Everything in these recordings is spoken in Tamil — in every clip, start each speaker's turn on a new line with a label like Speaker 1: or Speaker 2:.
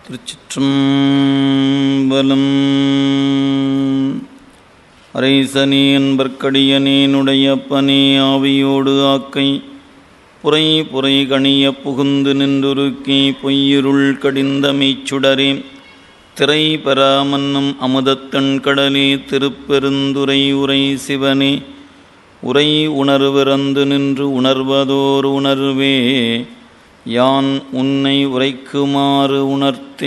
Speaker 1: திருச்சிற்றம்பலம் அரைசனி என்பற்கடியனேனுடைய பனே ஆவியோடு ஆக்கை புரை புரை கணிய புகுந்து நின்றுருக்கி பொய்யிருள் கடிந்தமைச் சுடரே திரை பெறாமன்னும் அமுதத்தன் கடலே திருப்பெருந்துரை உரை சிவனே உரை உணர்விறந்து நின்று உணர்வதோர் உணர்வே யான் உன்னை உரைக்குமாறு உணர்த்தே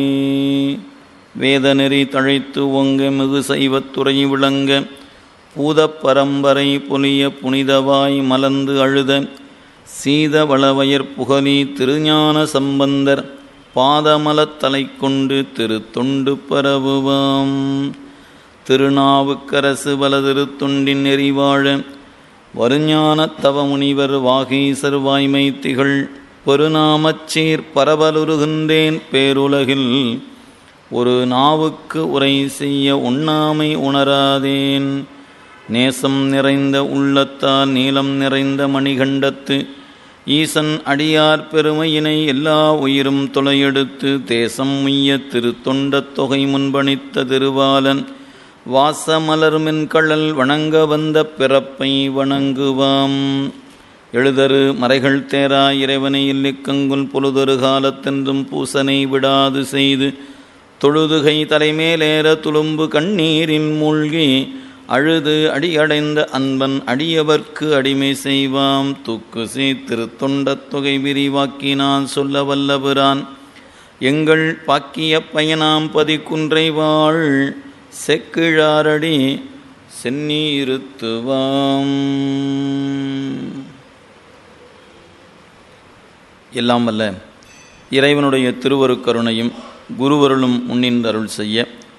Speaker 1: வேதநெறி தழைத்து ஒங்க மிகு சைவத்துறை விளங்க பூதப் பரம்பரை பொலிய புனிதவாய் மலர்ந்து அழுத சீத வளவயற் புகழி திருஞான சம்பந்தர் பாதமலத் தலை கொண்டு திரு தொண்டு பரவுவாம் திருநாவுக்கரசு வலதிரு தொண்டின் நெறிவாழ வருஞானத் தவமுனிவர் வாகீசர் வாய்மை திகழ் பெருநாமச்சீர் பரவலுருகின்றேன் பேருலகில் ஒரு நாவுக்கு உரை செய்ய உண்ணாமை உணராதேன் நேசம் நிறைந்த உள்ளத்தால் நீளம் நிறைந்த மணிகண்டத்து ஈசன் அடியார் பெருமையினை எல்லா உயிரும் தொலையெடுத்து தேசம் உய்ய திரு தொண்டத் தொகை முன்பணித்த திருவாலன் வாசமலர்மென் கழல் வணங்க வந்த பிறப்பை வணங்குவாம் எழுதரு மறைகள் தேரா இறைவனை இல்லிக்கங்குல் பொழுதொரு காலத்தென்றும் பூசனை விடாது செய்து தொழுதுகை தலைமேலேற துளும்பு கண்ணீரின் மூழ்கி அழுது அடியடைந்த அன்பன் அடியவர்க்கு அடிமை செய்வாம் தூக்கு சே திருத்தொண்டத் தொகை விரிவாக்கினான் சொல்ல வல்லபிரான் எங்கள் பாக்கிய பயனாம் பதிக்குன்றை வாழ் செக்கிழாரடி சென்னீருத்துவாம் எல்லாம் வல்ல இறைவனுடைய திருவருக்கருணையும் குருவருளும் முன்னின்றருள் செய்ய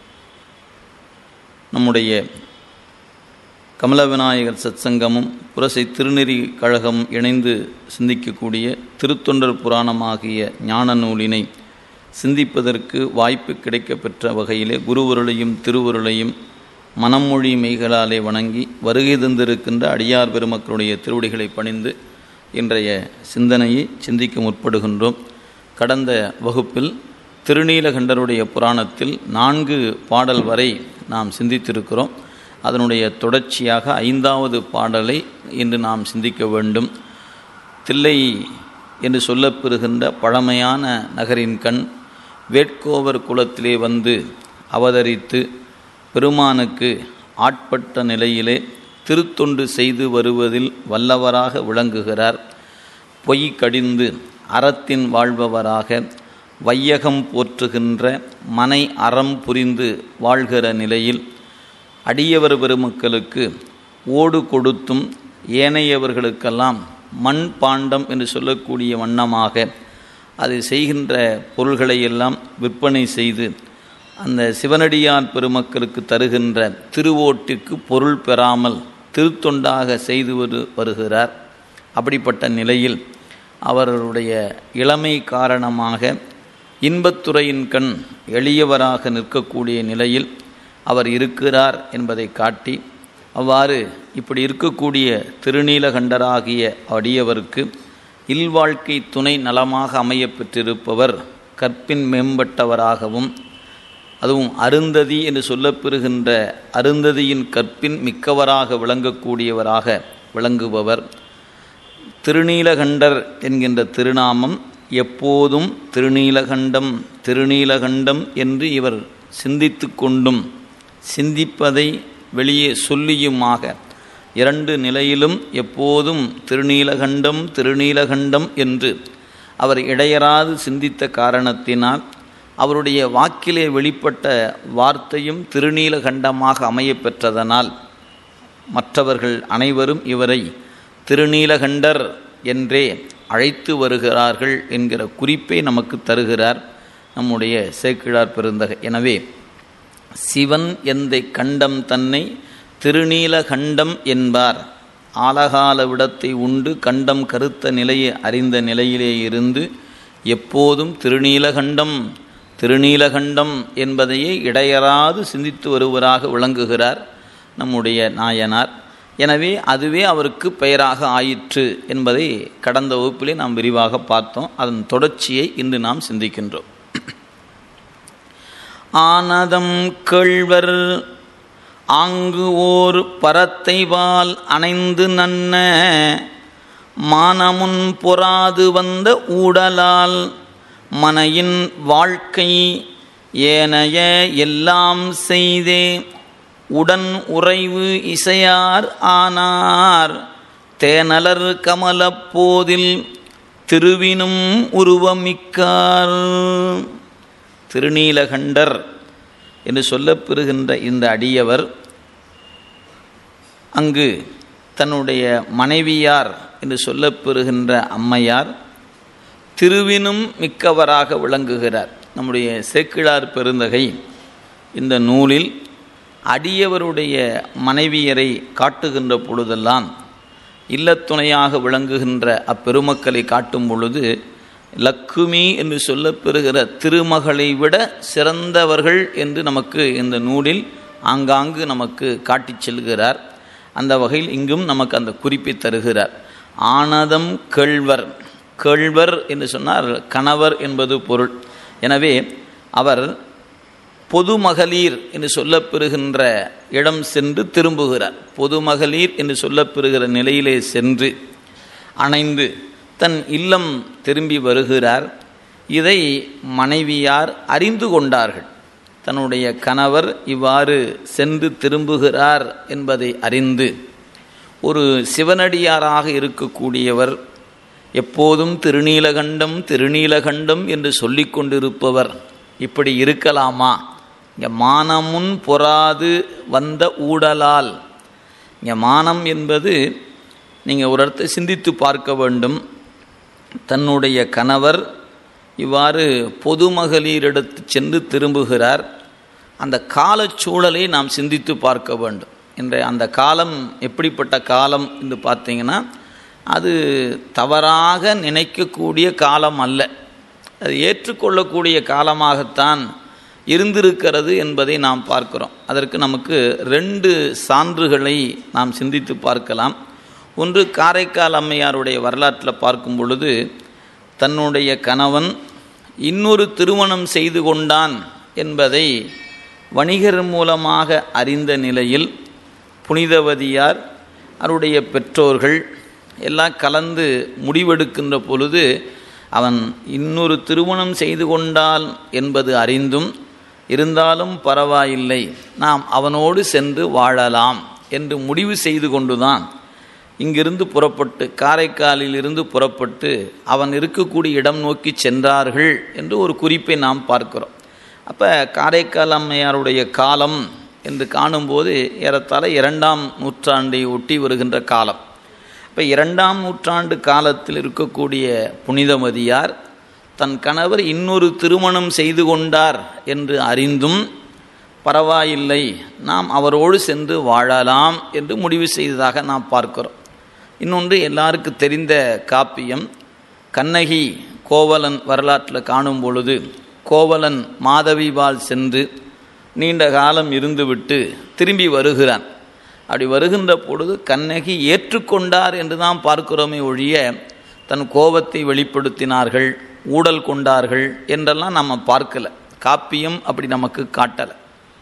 Speaker 1: நம்முடைய கமல விநாயகர் சத்சங்கமும் புரசை திருநெறி கழகம் இணைந்து சிந்திக்கக்கூடிய திருத்தொண்டர் புராணமாகிய ஞான நூலினை சிந்திப்பதற்கு வாய்ப்பு கிடைக்கப்பெற்ற வகையிலே குருவருளையும் திருவருளையும் மனமொழி மெய்களாலே வணங்கி வருகை தந்திருக்கின்ற அடியார் பெருமக்களுடைய திருவடிகளை பணிந்து இன்றைய சிந்தனையை சிந்திக்க முற்படுகின்றோம் கடந்த வகுப்பில் திருநீலகண்டருடைய புராணத்தில் நான்கு பாடல் வரை நாம் சிந்தித்திருக்கிறோம் அதனுடைய தொடர்ச்சியாக ஐந்தாவது பாடலை இன்று நாம் சிந்திக்க வேண்டும் தில்லை என்று சொல்லப்பெறுகின்ற பழமையான நகரின் கண் வேட்கோவர் குலத்திலே வந்து அவதரித்து பெருமானுக்கு ஆட்பட்ட நிலையிலே திருத்தொண்டு செய்து வருவதில் வல்லவராக விளங்குகிறார் பொய் கடிந்து அறத்தின் வாழ்பவராக வையகம் போற்றுகின்ற மனை அறம் புரிந்து வாழ்கிற நிலையில் அடியவர் பெருமக்களுக்கு ஓடு கொடுத்தும் ஏனையவர்களுக்கெல்லாம் மண் பாண்டம் என்று சொல்லக்கூடிய வண்ணமாக அதை செய்கின்ற பொருள்களை எல்லாம் விற்பனை செய்து அந்த சிவனடியார் பெருமக்களுக்கு தருகின்ற திருவோட்டிற்கு பொருள் பெறாமல் திருத்தொண்டாக செய்து வரு வருகிறார் அப்படிப்பட்ட நிலையில் அவர்களுடைய இளமை காரணமாக இன்பத்துறையின் கண் எளியவராக நிற்கக்கூடிய நிலையில் அவர் இருக்கிறார் என்பதை காட்டி அவ்வாறு இப்படி இருக்கக்கூடிய திருநீலகண்டராகிய அடியவருக்கு இல்வாழ்க்கை துணை நலமாக அமைய பெற்றிருப்பவர் கற்பின் மேம்பட்டவராகவும் அதுவும் அருந்ததி என்று சொல்லப்பெறுகின்ற அருந்ததியின் கற்பின் மிக்கவராக விளங்கக்கூடியவராக விளங்குபவர் திருநீலகண்டர் என்கின்ற திருநாமம் எப்போதும் திருநீலகண்டம் திருநீலகண்டம் என்று இவர் சிந்தித்து கொண்டும் சிந்திப்பதை வெளியே சொல்லியுமாக இரண்டு நிலையிலும் எப்போதும் திருநீலகண்டம் திருநீலகண்டம் என்று அவர் இடையராது சிந்தித்த காரணத்தினால் அவருடைய வாக்கிலே வெளிப்பட்ட வார்த்தையும் திருநீலகண்டமாக அமையப்பெற்றதனால் மற்றவர்கள் அனைவரும் இவரை திருநீலகண்டர் என்றே அழைத்து வருகிறார்கள் என்கிற குறிப்பை நமக்கு தருகிறார் நம்முடைய சேக்கிழார் பெருந்தகை எனவே சிவன் எந்தை கண்டம் தன்னை திருநீலகண்டம் என்பார் ஆலகால விடத்தை உண்டு கண்டம் கருத்த நிலையை அறிந்த நிலையிலே இருந்து எப்போதும் திருநீலகண்டம் திருநீலகண்டம் என்பதையே இடையராது சிந்தித்து வருவராக விளங்குகிறார் நம்முடைய நாயனார் எனவே அதுவே அவருக்கு பெயராக ஆயிற்று என்பதை கடந்த வகுப்பிலே நாம் விரிவாக பார்த்தோம் அதன் தொடர்ச்சியை இன்று நாம் சிந்திக்கின்றோம் ஆனதம் கேழ்வர் ஆங்கு ஓர் பரத்தைவால் அணைந்து நன்ன மானமுன் பொறாது வந்த ஊடலால் மனையின் வாழ்க்கை ஏனைய எல்லாம் செய்தே உடன் உறைவு இசையார் ஆனார் தேனலர் கமலப் போதில் திருவினும் உருவமிக்கார் திருநீலகண்டர் என்று சொல்லப்பெறுகின்ற இந்த அடியவர் அங்கு தன்னுடைய மனைவியார் என்று சொல்லப்பெறுகின்ற அம்மையார் திருவினும் மிக்கவராக விளங்குகிறார் நம்முடைய சேக்கிழார் பெருந்தகை இந்த நூலில் அடியவருடைய மனைவியரை காட்டுகின்ற பொழுதெல்லாம் இல்லத்துணையாக விளங்குகின்ற அப்பெருமக்களை காட்டும் பொழுது லக்குமி என்று சொல்லப்பெறுகிற திருமகளை விட சிறந்தவர்கள் என்று நமக்கு இந்த நூலில் ஆங்காங்கு நமக்கு காட்டிச் செல்கிறார் அந்த வகையில் இங்கும் நமக்கு அந்த குறிப்பை தருகிறார் ஆனதம் கேழ்வர் கேழ்வர் என்று சொன்னால் கணவர் என்பது பொருள் எனவே அவர் பொது மகளிர் என்று சொல்லப்பெறுகின்ற இடம் சென்று திரும்புகிறார் பொது மகளிர் என்று சொல்லப்பெறுகிற நிலையிலே சென்று அணைந்து தன் இல்லம் திரும்பி வருகிறார் இதை மனைவியார் அறிந்து கொண்டார்கள் தன்னுடைய கணவர் இவ்வாறு சென்று திரும்புகிறார் என்பதை அறிந்து ஒரு சிவனடியாராக இருக்கக்கூடியவர் எப்போதும் திருநீலகண்டம் திருநீலகண்டம் என்று சொல்லிக் கொண்டிருப்பவர் இப்படி இருக்கலாமா இங்கே மானமுன் பொறாது வந்த ஊடலால் இங்கே மானம் என்பது நீங்கள் ஒரு இடத்தை சிந்தித்து பார்க்க வேண்டும் தன்னுடைய கணவர் இவ்வாறு பொதுமகளிரிடத்து சென்று திரும்புகிறார் அந்த காலச்சூழலை நாம் சிந்தித்து பார்க்க வேண்டும் இன்றைய அந்த காலம் எப்படிப்பட்ட காலம் என்று பார்த்தீங்கன்னா அது தவறாக நினைக்கக்கூடிய காலம் அல்ல அது ஏற்றுக்கொள்ளக்கூடிய காலமாகத்தான் இருந்திருக்கிறது என்பதை நாம் பார்க்கிறோம் அதற்கு நமக்கு ரெண்டு சான்றுகளை நாம் சிந்தித்து பார்க்கலாம் ஒன்று காரைக்கால் அம்மையாருடைய வரலாற்றில் பார்க்கும் பொழுது தன்னுடைய கணவன் இன்னொரு திருமணம் செய்து கொண்டான் என்பதை வணிகர் மூலமாக அறிந்த நிலையில் புனிதவதியார் அவருடைய பெற்றோர்கள் எல்லாம் கலந்து முடிவெடுக்கின்ற பொழுது அவன் இன்னொரு திருமணம் செய்து கொண்டால் என்பது அறிந்தும் இருந்தாலும் பரவாயில்லை நாம் அவனோடு சென்று வாழலாம் என்று முடிவு செய்து கொண்டுதான் இங்கிருந்து புறப்பட்டு காரைக்காலில் இருந்து புறப்பட்டு அவன் இருக்கக்கூடிய இடம் நோக்கி சென்றார்கள் என்று ஒரு குறிப்பை நாம் பார்க்கிறோம் அப்போ காரைக்கால் அம்மையாருடைய காலம் என்று காணும்போது ஏறத்தாழ இரண்டாம் நூற்றாண்டை ஒட்டி வருகின்ற காலம் இப்போ இரண்டாம் நூற்றாண்டு காலத்தில் இருக்கக்கூடிய புனிதமதியார் தன் கணவர் இன்னொரு திருமணம் செய்து கொண்டார் என்று அறிந்தும் பரவாயில்லை நாம் அவரோடு சென்று வாழலாம் என்று முடிவு செய்ததாக நாம் பார்க்கிறோம் இன்னொன்று எல்லாருக்கு தெரிந்த காப்பியம் கண்ணகி கோவலன் வரலாற்றில் காணும் பொழுது கோவலன் மாதவிபால் சென்று நீண்ட காலம் இருந்துவிட்டு திரும்பி வருகிறான் அப்படி வருகின்ற பொழுது கண்ணகி ஏற்றுக்கொண்டார் என்று தான் பார்க்கிறோமே ஒழிய தன் கோபத்தை வெளிப்படுத்தினார்கள் ஊடல் கொண்டார்கள் என்றெல்லாம் நம்ம பார்க்கல காப்பியம் அப்படி நமக்கு காட்டலை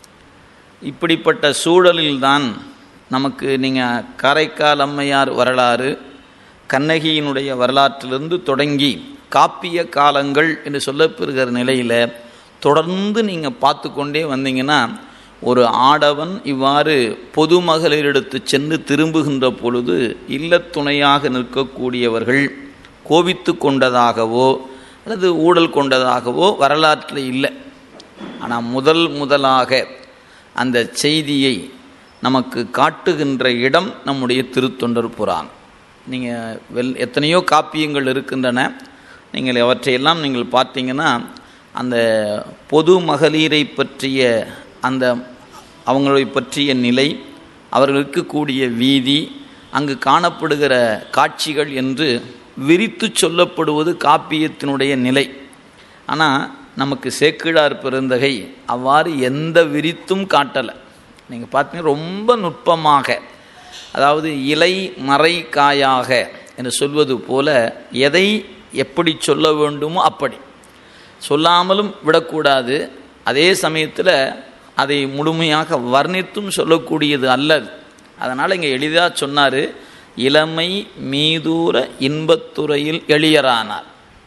Speaker 1: இப்படிப்பட்ட சூழலில்தான் நமக்கு நீங்கள் காரைக்கால் அம்மையார் வரலாறு கண்ணகியினுடைய வரலாற்றிலிருந்து தொடங்கி காப்பிய காலங்கள் என்று சொல்லப்பெறுகிற நிலையில் தொடர்ந்து நீங்கள் பார்த்து கொண்டே வந்தீங்கன்னா ஒரு ஆடவன் இவ்வாறு பொதுமகளிரிடத்து சென்று திரும்புகின்ற பொழுது இல்லத்துணையாக நிற்கக்கூடியவர்கள் கோபித்து கொண்டதாகவோ அல்லது ஊழல் கொண்டதாகவோ வரலாற்றில் இல்லை ஆனால் முதல் முதலாக அந்த செய்தியை நமக்கு காட்டுகின்ற இடம் நம்முடைய திருத்தொண்டர் புராணம் நீங்கள் வெல் எத்தனையோ காப்பியங்கள் இருக்கின்றன நீங்கள் அவற்றையெல்லாம் நீங்கள் பார்த்தீங்கன்னா அந்த பொது மகளிரை பற்றிய அந்த அவங்களை பற்றிய நிலை அவர்களுக்கு கூடிய வீதி அங்கு காணப்படுகிற காட்சிகள் என்று விரித்து சொல்லப்படுவது காப்பியத்தினுடைய நிலை ஆனால் நமக்கு சேக்கிழார் பெருந்தகை அவ்வாறு எந்த விரித்தும் காட்டலை நீங்கள் பார்த்தீங்கன்னா ரொம்ப நுட்பமாக அதாவது இலை மறை காயாக என்று சொல்வது போல எதை எப்படி சொல்ல வேண்டுமோ அப்படி சொல்லாமலும் விடக்கூடாது அதே சமயத்தில் அதை முழுமையாக வர்ணித்தும் சொல்லக்கூடியது அல்லது அதனால் இங்கே எளிதாக சொன்னார் இளமை மீதூர இன்பத்துறையில் எளியரானார்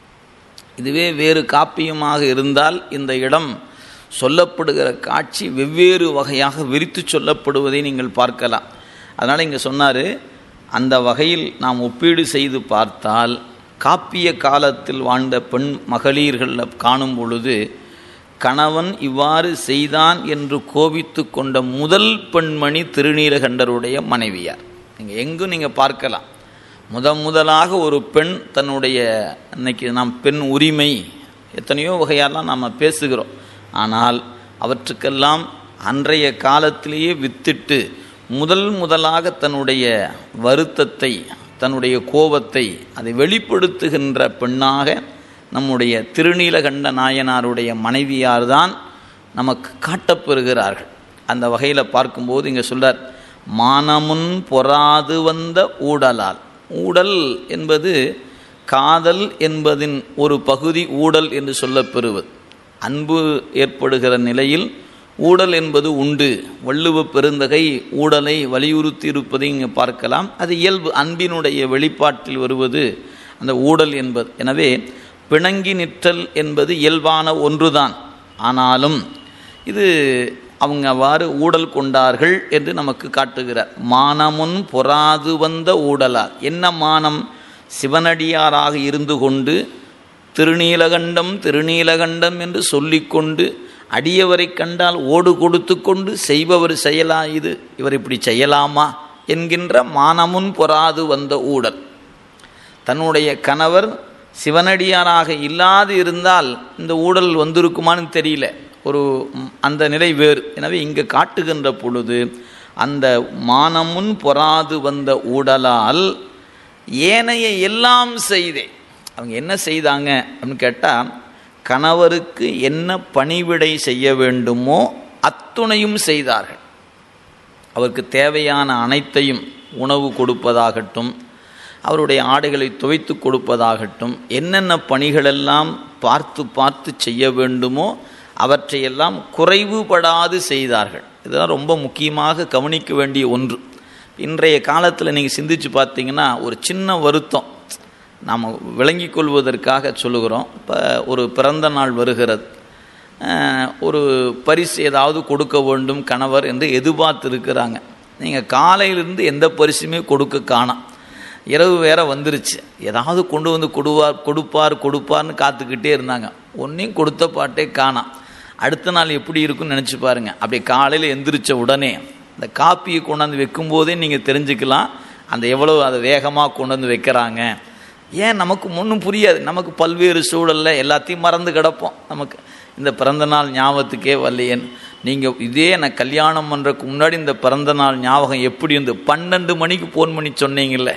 Speaker 1: இதுவே வேறு காப்பியமாக இருந்தால் இந்த இடம் சொல்லப்படுகிற காட்சி வெவ்வேறு வகையாக விரித்து சொல்லப்படுவதை நீங்கள் பார்க்கலாம் அதனால் இங்கே சொன்னார் அந்த வகையில் நாம் ஒப்பீடு செய்து பார்த்தால் காப்பிய காலத்தில் வாழ்ந்த பெண் மகளிர்களில் காணும் பொழுது கணவன் இவ்வாறு செய்தான் என்று கோபித்து கொண்ட முதல் பெண்மணி திருநீலகண்டருடைய மனைவியார் நீங்கள் எங்கும் நீங்கள் பார்க்கலாம் முத முதலாக ஒரு பெண் தன்னுடைய இன்னைக்கு நாம் பெண் உரிமை எத்தனையோ வகையாலாம் நாம் பேசுகிறோம் ஆனால் அவற்றுக்கெல்லாம் அன்றைய காலத்திலேயே வித்திட்டு முதல் முதலாக தன்னுடைய வருத்தத்தை தன்னுடைய கோபத்தை அதை வெளிப்படுத்துகின்ற பெண்ணாக நம்முடைய திருநீலகண்ட நாயனாருடைய மனைவியார் தான் நமக்கு காட்டப்பெறுகிறார்கள் அந்த வகையில் பார்க்கும்போது இங்கே சொல்றார் மானமுன் பொறாது வந்த ஊடலால் ஊடல் என்பது காதல் என்பதின் ஒரு பகுதி ஊடல் என்று சொல்லப்பெறுவது அன்பு ஏற்படுகிற நிலையில் ஊடல் என்பது உண்டு வள்ளுவ பெருந்தகை ஊடலை வலியுறுத்தி இருப்பதை இங்கே பார்க்கலாம் அது இயல்பு அன்பினுடைய வெளிப்பாட்டில் வருவது அந்த ஊடல் என்பது எனவே பிணங்கி நிற்றல் என்பது இயல்பான ஒன்றுதான் ஆனாலும் இது அவங்க அவ்வாறு ஊடல் கொண்டார்கள் என்று நமக்கு காட்டுகிறார் மானமுன் பொறாது வந்த ஊடலார் என்ன மானம் சிவனடியாராக இருந்து கொண்டு திருநீலகண்டம் திருநீலகண்டம் என்று சொல்லிக்கொண்டு அடியவரை கண்டால் ஓடு கொடுத்து கொண்டு செய்பவர் செயலா இது இவர் இப்படி செய்யலாமா என்கின்ற மானமுன் பொறாது வந்த ஊடல் தன்னுடைய கணவர் சிவனடியாராக இல்லாது இருந்தால் இந்த ஊடல் வந்திருக்குமான்னு தெரியல ஒரு அந்த நிலை வேறு எனவே இங்கு காட்டுகின்ற பொழுது அந்த மானமுன் பொறாது வந்த ஊடலால் ஏனைய எல்லாம் செய்தேன் அவங்க என்ன செய்தாங்க அப்படின்னு கேட்டால் கணவருக்கு என்ன பணிவிடை செய்ய வேண்டுமோ அத்துணையும் செய்தார்கள் அவருக்கு தேவையான அனைத்தையும் உணவு கொடுப்பதாகட்டும் அவருடைய ஆடைகளை துவைத்து கொடுப்பதாகட்டும் என்னென்ன பணிகளெல்லாம் பார்த்து பார்த்து செய்ய வேண்டுமோ அவற்றையெல்லாம் குறைவுபடாது செய்தார்கள் இதெல்லாம் ரொம்ப முக்கியமாக கவனிக்க வேண்டிய ஒன்று இன்றைய காலத்தில் நீங்கள் சிந்திச்சு பார்த்தீங்கன்னா ஒரு சின்ன வருத்தம் நாம் விளங்கி கொள்வதற்காக சொல்லுகிறோம் இப்போ ஒரு பிறந்த நாள் வருகிறது ஒரு பரிசு ஏதாவது கொடுக்க வேண்டும் கணவர் என்று எதிர்பார்த்து இருக்கிறாங்க நீங்கள் காலையிலிருந்து எந்த பரிசுமே கொடுக்க காணாம் இரவு வேற வந்துருச்சு ஏதாவது கொண்டு வந்து கொடுவார் கொடுப்பார் கொடுப்பார்னு காத்துக்கிட்டே இருந்தாங்க ஒன்றையும் கொடுத்த பாட்டே காணாம் அடுத்த நாள் எப்படி இருக்குன்னு நினச்சி பாருங்க அப்படி காலையில் எந்திரிச்ச உடனே இந்த காப்பியை கொண்டாந்து வைக்கும்போதே நீங்கள் தெரிஞ்சுக்கலாம் அந்த எவ்வளோ அதை வேகமாக கொண்டு வந்து வைக்கிறாங்க ஏன் நமக்கு ஒன்றும் புரியாது நமக்கு பல்வேறு சூழலில் எல்லாத்தையும் மறந்து கிடப்போம் நமக்கு இந்த பிறந்த நாள் ஞாபகத்துக்கே வரலையேன்னு நீங்கள் இதே நான் கல்யாணம் பண்ணுறதுக்கு முன்னாடி இந்த பிறந்த நாள் ஞாபகம் எப்படி இருந்து பன்னெண்டு மணிக்கு ஃபோன் பண்ணி சொன்னீங்கல்ல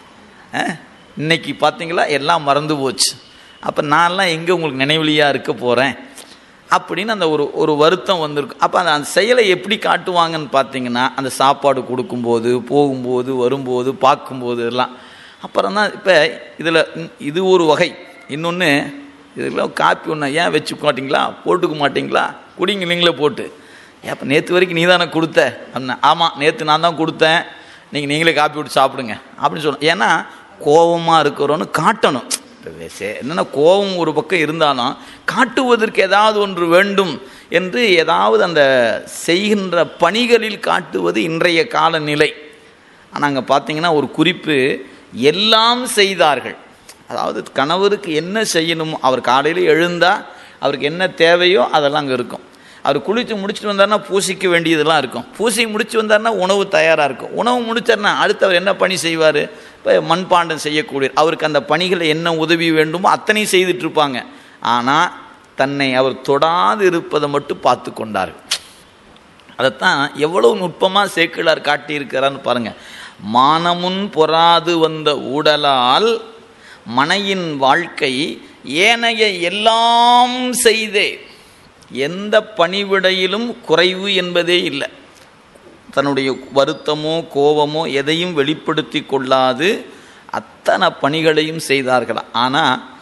Speaker 1: இன்னைக்கு பார்த்தீங்களா எல்லாம் மறந்து போச்சு அப்போ நான்லாம் எங்கே உங்களுக்கு நினைவிலியாக இருக்க போகிறேன் அப்படின்னு அந்த ஒரு ஒரு வருத்தம் வந்திருக்கு அப்போ அந்த அந்த செயலை எப்படி காட்டுவாங்கன்னு பார்த்தீங்கன்னா அந்த சாப்பாடு கொடுக்கும்போது போகும்போது வரும்போது பார்க்கும்போது எல்லாம் அப்புறம் தான் இப்போ இதில் இது ஒரு வகை இன்னொன்று இதெல்லாம் காப்பி ஒன்று ஏன் வச்சு மாட்டிங்களா போட்டுக்க மாட்டிங்களா குடிங்க நீங்களே போட்டு ஏப்போ நேற்று வரைக்கும் நீ தானே கொடுத்த அப்படின்னா ஆமாம் நேற்று நான் தான் கொடுத்தேன் நீங்கள் நீங்களே காப்பி விட்டு சாப்பிடுங்க அப்படின்னு சொல்லணும் ஏன்னா கோபமாக இருக்கிறோன்னு காட்டணும் என்னென்னா கோபம் ஒரு பக்கம் இருந்தாலும் காட்டுவதற்கு ஏதாவது ஒன்று வேண்டும் என்று ஏதாவது அந்த செய்கின்ற பணிகளில் காட்டுவது இன்றைய காலநிலை ஆனால் அங்கே பார்த்தீங்கன்னா ஒரு குறிப்பு எல்லாம் செய்தார்கள் அதாவது கணவருக்கு என்ன செய்யணுமோ அவர் காலையில் எழுந்தால் அவருக்கு என்ன தேவையோ அதெல்லாம் அங்கே இருக்கும் அவர் குளித்து முடிச்சுட்டு வந்தார்னா பூசிக்க வேண்டியதெல்லாம் இருக்கும் பூசி முடிச்சு வந்தார்னா உணவு தயாராக இருக்கும் உணவு முடிச்சார்னா அடுத்து அவர் என்ன பணி செய்வார் இப்போ மண்பாண்டம் செய்யக்கூடிய அவருக்கு அந்த பணிகளை என்ன உதவி வேண்டுமோ அத்தனையும் செய்துட்டு இருப்பாங்க ஆனால் தன்னை அவர் தொடாது இருப்பதை மட்டும் பார்த்து கொண்டார் அதைத்தான் எவ்வளவு நுட்பமாக சேக்கிழார் காட்டியிருக்கிறான்னு பாருங்கள் மானமுன் பொறாது வந்த ஊடலால் மனையின் வாழ்க்கை ஏனைய எல்லாம் செய்தே எந்த பணிவிடையிலும் குறைவு என்பதே இல்லை தன்னுடைய வருத்தமோ கோபமோ எதையும் வெளிப்படுத்தி கொள்ளாது அத்தனை பணிகளையும் செய்தார்கள் ஆனால்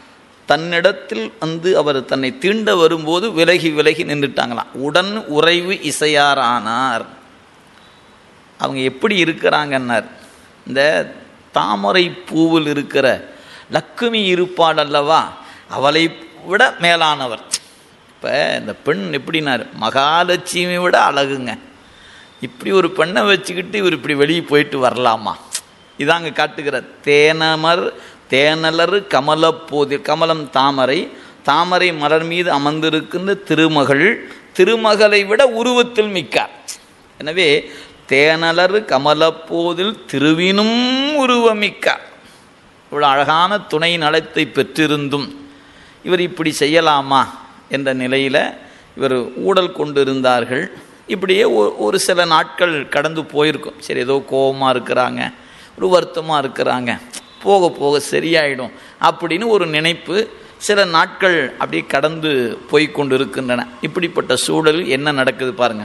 Speaker 1: தன்னிடத்தில் வந்து அவர் தன்னை தீண்ட வரும்போது விலகி விலகி நின்றுட்டாங்களாம் உடன் உறைவு இசையாரானார் அவங்க எப்படி இருக்கிறாங்கன்னார் இந்த தாமரை பூவில் இருக்கிற லக்குமி இருப்பாள் அல்லவா அவளை விட மேலானவர் இப்போ இந்த பெண் எப்படின்னார் மகாலட்சுமி விட அழகுங்க இப்படி ஒரு பெண்ணை வச்சுக்கிட்டு இவர் இப்படி வெளியே போயிட்டு வரலாமா இதாங்க காட்டுகிற தேனமர் தேனலர் கமலப்போதி கமலம் தாமரை தாமரை மலர் மீது அமர்ந்திருக்கின்ற திருமகள் திருமகளை விட உருவத்தில் மிக்கார் எனவே தேனலர் கமலப்போதில் திருவினும் உருவமிக்கார் இவ்வளோ அழகான துணை நலத்தை பெற்றிருந்தும் இவர் இப்படி செய்யலாமா என்ற நிலையில் இவர் ஊடல் கொண்டிருந்தார்கள் இப்படியே ஒரு சில நாட்கள் கடந்து போயிருக்கும் சரி ஏதோ கோபமாக இருக்கிறாங்க ஒரு வருத்தமாக இருக்கிறாங்க போக போக சரியாயிடும் அப்படின்னு ஒரு நினைப்பு சில நாட்கள் அப்படி கடந்து போய் கொண்டு இருக்கின்றன இப்படிப்பட்ட சூழல் என்ன நடக்குது பாருங்க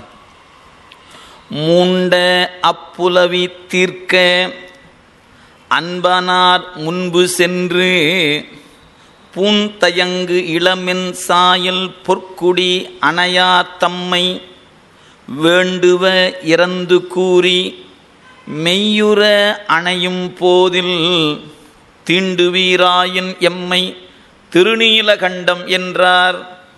Speaker 1: மூண்ட அப்புலவி தீர்க்க அன்பனார் முன்பு சென்று பூந்தயங்கு இளமென் சாயல் பொற்குடி அணையா தம்மை வேண்டுவ இறந்து கூறி மெய்யுற அணையும் போதில் தீண்டுவீராயின் எம்மை திருநீலகண்டம் என்றார்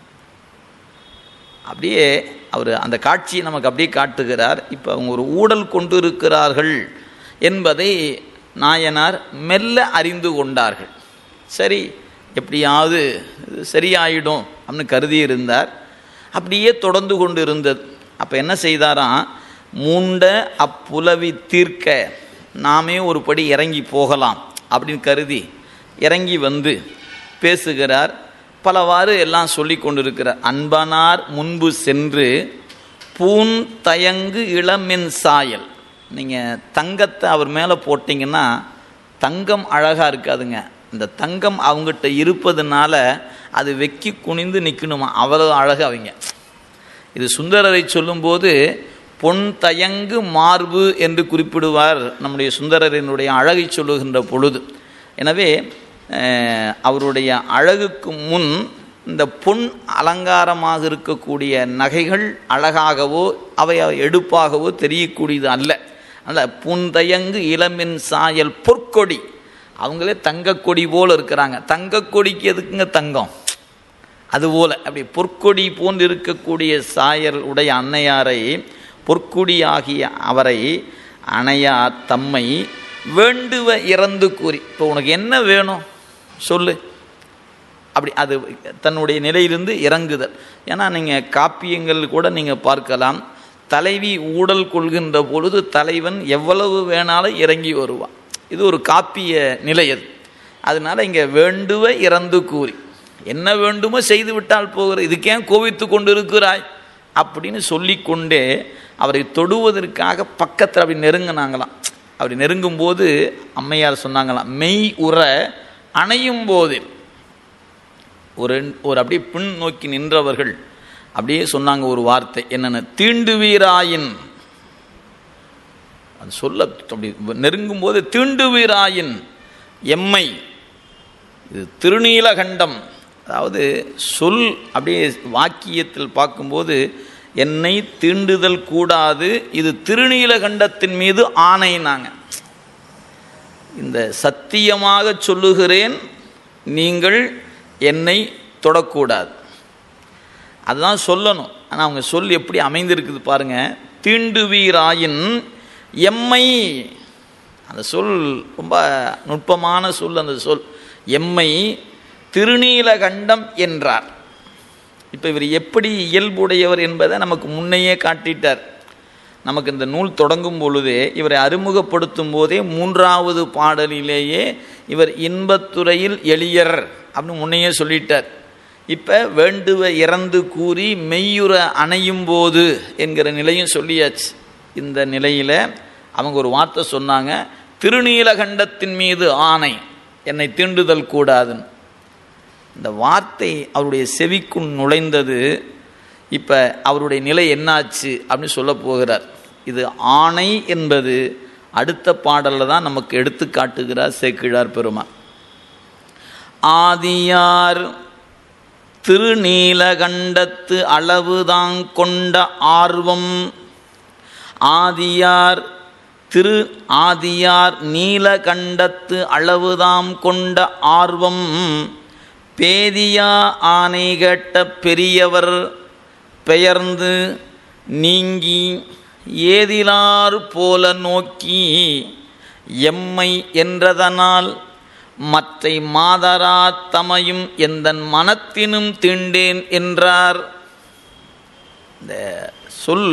Speaker 1: அப்படியே அவர் அந்த காட்சியை நமக்கு அப்படியே காட்டுகிறார் இப்போ அவங்க ஒரு ஊடல் கொண்டு இருக்கிறார்கள் என்பதை நாயனார் மெல்ல அறிந்து கொண்டார்கள் சரி எப்படியாவது சரியாயிடும் அப்படின்னு கருதி இருந்தார் அப்படியே தொடர்ந்து கொண்டு இருந்தது அப்போ என்ன செய்தாராம் மூண்ட அப்புலவி தீர்க்க நாமே ஒரு படி இறங்கி போகலாம் அப்படின்னு கருதி இறங்கி வந்து பேசுகிறார் பலவாறு எல்லாம் சொல்லி கொண்டிருக்கிறார் அன்பனார் முன்பு சென்று பூன் தயங்கு இளமென் சாயல் நீங்கள் தங்கத்தை அவர் மேலே போட்டிங்கன்னா தங்கம் அழகாக இருக்காதுங்க இந்த தங்கம் அவங்ககிட்ட இருப்பதுனால அது வெக்கி குனிந்து நிற்கணுமா அவ்வளோ அழகு அவங்க இது சுந்தரரை சொல்லும்போது பொன் தயங்கு மார்பு என்று குறிப்பிடுவார் நம்முடைய சுந்தரரினுடைய அழகை சொல்லுகின்ற பொழுது எனவே அவருடைய அழகுக்கு முன் இந்த பொன் அலங்காரமாக இருக்கக்கூடிய நகைகள் அழகாகவோ அவை எடுப்பாகவோ தெரியக்கூடியது அல்ல அல்ல புந்தயங்கு இளமின் சாயல் பொற்கொடி அவங்களே தங்கக்கொடி போல் இருக்கிறாங்க தங்கக்கொடிக்கு எதுக்குங்க தங்கம் அதுபோல் அப்படி பொற்கொடி போன்று இருக்கக்கூடிய சாயல் உடைய அன்னையாரை பொற்குடி ஆகிய அவரை அணையா தம்மை வேண்டுவ இறந்து கூறி இப்போ உனக்கு என்ன வேணும் சொல்லு அப்படி அது தன்னுடைய நிலையிலிருந்து இறங்குதல் ஏன்னா நீங்கள் காப்பியங்கள் கூட நீங்கள் பார்க்கலாம் தலைவி ஊடல் கொள்கின்ற பொழுது தலைவன் எவ்வளவு வேணாலும் இறங்கி வருவான் இது ஒரு காப்பிய நிலை அது அதனால இங்கே வேண்டுவ இறந்து கூறி என்ன வேண்டுமோ செய்து விட்டால் போகிற இதுக்கேன் கோவித்து கொண்டு இருக்கிறாய் அப்படின்னு சொல்லிக்கொண்டே அவரை தொடுவதற்காக பக்கத்தில் அப்படி நெருங்கினாங்களாம் அப்படி நெருங்கும்போது அம்மையார் சொன்னாங்களாம் மெய் உற அணையும் போதில் ஒரு ஒரு அப்படியே பின் நோக்கி நின்றவர்கள் அப்படியே சொன்னாங்க ஒரு வார்த்தை என்னென்ன தீண்டுவீராயின் அது சொல்ல அப்படி நெருங்கும் போது தீண்டுவீராயின் எம்மை இது திருநீலகண்டம் அதாவது சொல் அப்படியே வாக்கியத்தில் பார்க்கும்போது என்னை தீண்டுதல் கூடாது இது திருநீலகண்டத்தின் மீது ஆணைனாங்க இந்த சத்தியமாக சொல்லுகிறேன் நீங்கள் என்னை தொடக்கூடாது அதுதான் சொல்லணும் ஆனால் அவங்க சொல் எப்படி அமைந்திருக்குது பாருங்க தீண்டுவீராயின் எம்மை அந்த சொல் ரொம்ப நுட்பமான சொல் அந்த சொல் எம்மை திருநீலகண்டம் என்றார் இப்போ இவர் எப்படி இயல்புடையவர் என்பதை நமக்கு முன்னையே காட்டிட்டார் நமக்கு இந்த நூல் தொடங்கும் பொழுதே இவரை அறிமுகப்படுத்தும் போதே மூன்றாவது பாடலிலேயே இவர் இன்பத்துறையில் எளியர் அப்படின்னு முன்னையே சொல்லிட்டார் இப்போ வேண்டுவ இறந்து கூறி மெய்யுற அணையும் போது என்கிற நிலையும் சொல்லியாச்சு இந்த நிலையில் அவங்க ஒரு வார்த்தை சொன்னாங்க திருநீலகண்டத்தின் மீது ஆணை என்னை தீண்டுதல் கூடாதுன்னு இந்த வார்த்தை அவருடைய செவிக்குள் நுழைந்தது இப்போ அவருடைய நிலை என்னாச்சு அப்படின்னு சொல்ல போகிறார் இது ஆணை என்பது அடுத்த பாடலில் தான் நமக்கு எடுத்து காட்டுகிறார் சேக்கிழார் பெருமான் ஆதியார் திருநீலகண்டத்து அளவுதாங் கொண்ட ஆர்வம் ஆதியார் திரு ஆதியார் நீலகண்டத்து அளவுதாம் கொண்ட ஆர்வம் பேதியா ஆணை கேட்ட பெரியவர் பெயர்ந்து நீங்கி ஏதிலார் போல நோக்கி எம்மை என்றதனால் மற்றை மாதரா தமையும் எந்தன் மனத்தினும் தீண்டேன் என்றார் இந்த சொல்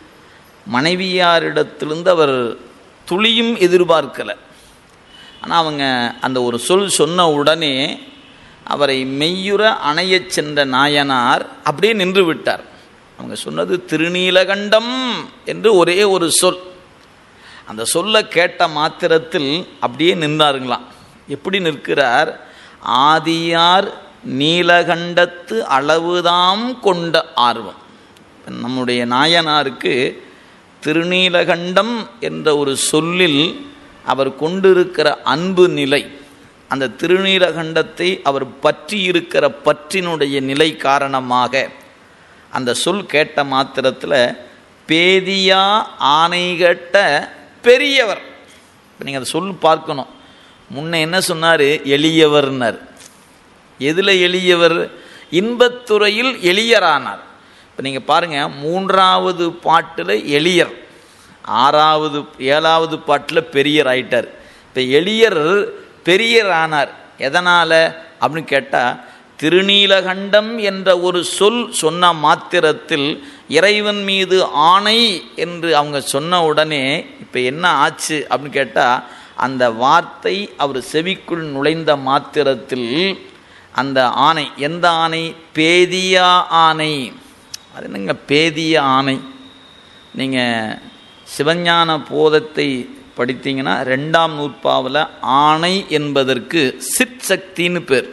Speaker 1: மனைவியாரிடத்திலிருந்து அவர் துளியும் எதிர்பார்க்கலை ஆனால் அவங்க அந்த ஒரு சொல் சொன்ன உடனே அவரை மெய்யுற அணையச் சென்ற நாயனார் அப்படியே நின்று விட்டார் அவங்க சொன்னது திருநீலகண்டம் என்று ஒரே ஒரு சொல் அந்த சொல்ல கேட்ட மாத்திரத்தில் அப்படியே நின்றாருங்களாம் எப்படி நிற்கிறார் ஆதியார் நீலகண்டத்து அளவுதாம் கொண்ட ஆர்வம் நம்முடைய நாயனாருக்கு திருநீலகண்டம் என்ற ஒரு சொல்லில் அவர் கொண்டிருக்கிற அன்பு நிலை அந்த திருநீலகண்டத்தை அவர் பற்றி இருக்கிற பற்றினுடைய நிலை காரணமாக அந்த சொல் கேட்ட மாத்திரத்தில் பேதியா ஆணை கேட்ட பெரியவர் இப்போ நீங்கள் அந்த சொல் பார்க்கணும் முன்ன என்ன சொன்னார் எளியவர்னர் எதில் எளியவர் இன்பத்துறையில் எளியரானார் இப்போ நீங்கள் பாருங்கள் மூன்றாவது பாட்டில் எளியர் ஆறாவது ஏழாவது பாட்டில் பெரியர் ஆயிட்டார் இப்போ எளியர் பெரியர் ஆனார் எதனால் அப்படின்னு கேட்டால் திருநீலகண்டம் என்ற ஒரு சொல் சொன்ன மாத்திரத்தில் இறைவன் மீது ஆணை என்று அவங்க சொன்ன உடனே இப்போ என்ன ஆச்சு அப்படின்னு கேட்டால் அந்த வார்த்தை அவர் செவிக்குள் நுழைந்த மாத்திரத்தில் அந்த ஆணை எந்த ஆணை பேதியா ஆணை அது என்னங்க பேதிய ஆணை நீங்கள் சிவஞான போதத்தை படித்தீங்கன்னா ரெண்டாம் நூற்பாவில் ஆணை என்பதற்கு சிற்சக்தின்னு பேர்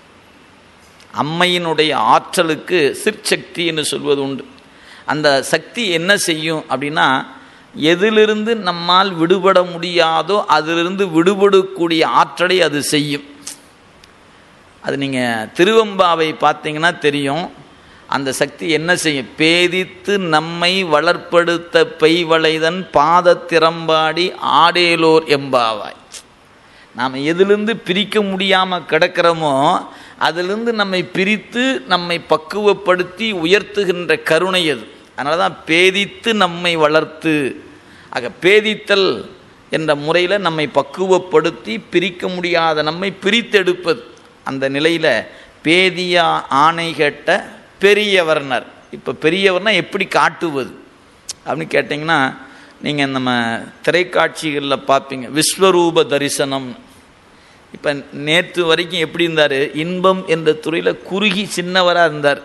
Speaker 1: அம்மையினுடைய ஆற்றலுக்கு சிற்சக்தி என்று சொல்வது உண்டு அந்த சக்தி என்ன செய்யும் அப்படின்னா எதிலிருந்து நம்மால் விடுபட முடியாதோ அதிலிருந்து விடுபடக்கூடிய ஆற்றலை அது செய்யும் அது நீங்கள் திருவம்பாவை பார்த்தீங்கன்னா தெரியும் அந்த சக்தி என்ன செய்யும் பேதித்து நம்மை வளர்ப்படுத்த பெய்வளைதன் பாத திறம்பாடி ஆடேலோர் எம்பாவாய் நாம் எதிலிருந்து பிரிக்க முடியாமல் கிடக்கிறோமோ அதிலிருந்து நம்மை பிரித்து நம்மை பக்குவப்படுத்தி உயர்த்துகின்ற கருணை அது அதனால தான் பேதித்து நம்மை வளர்த்து ஆக பேதித்தல் என்ற முறையில் நம்மை பக்குவப்படுத்தி பிரிக்க முடியாத நம்மை பிரித்தெடுப்பது அந்த நிலையில் பேதியா ஆணை கேட்ட பெரியவர்னர் இப்போ பெரியவர்னா எப்படி காட்டுவது அப்படின்னு கேட்டிங்கன்னா நீங்கள் நம்ம திரைக்காட்சிகளில் பார்ப்பீங்க விஸ்வரூப தரிசனம் இப்போ நேற்று வரைக்கும் எப்படி இருந்தார் இன்பம் என்ற துறையில் குறுகி சின்னவராக இருந்தார்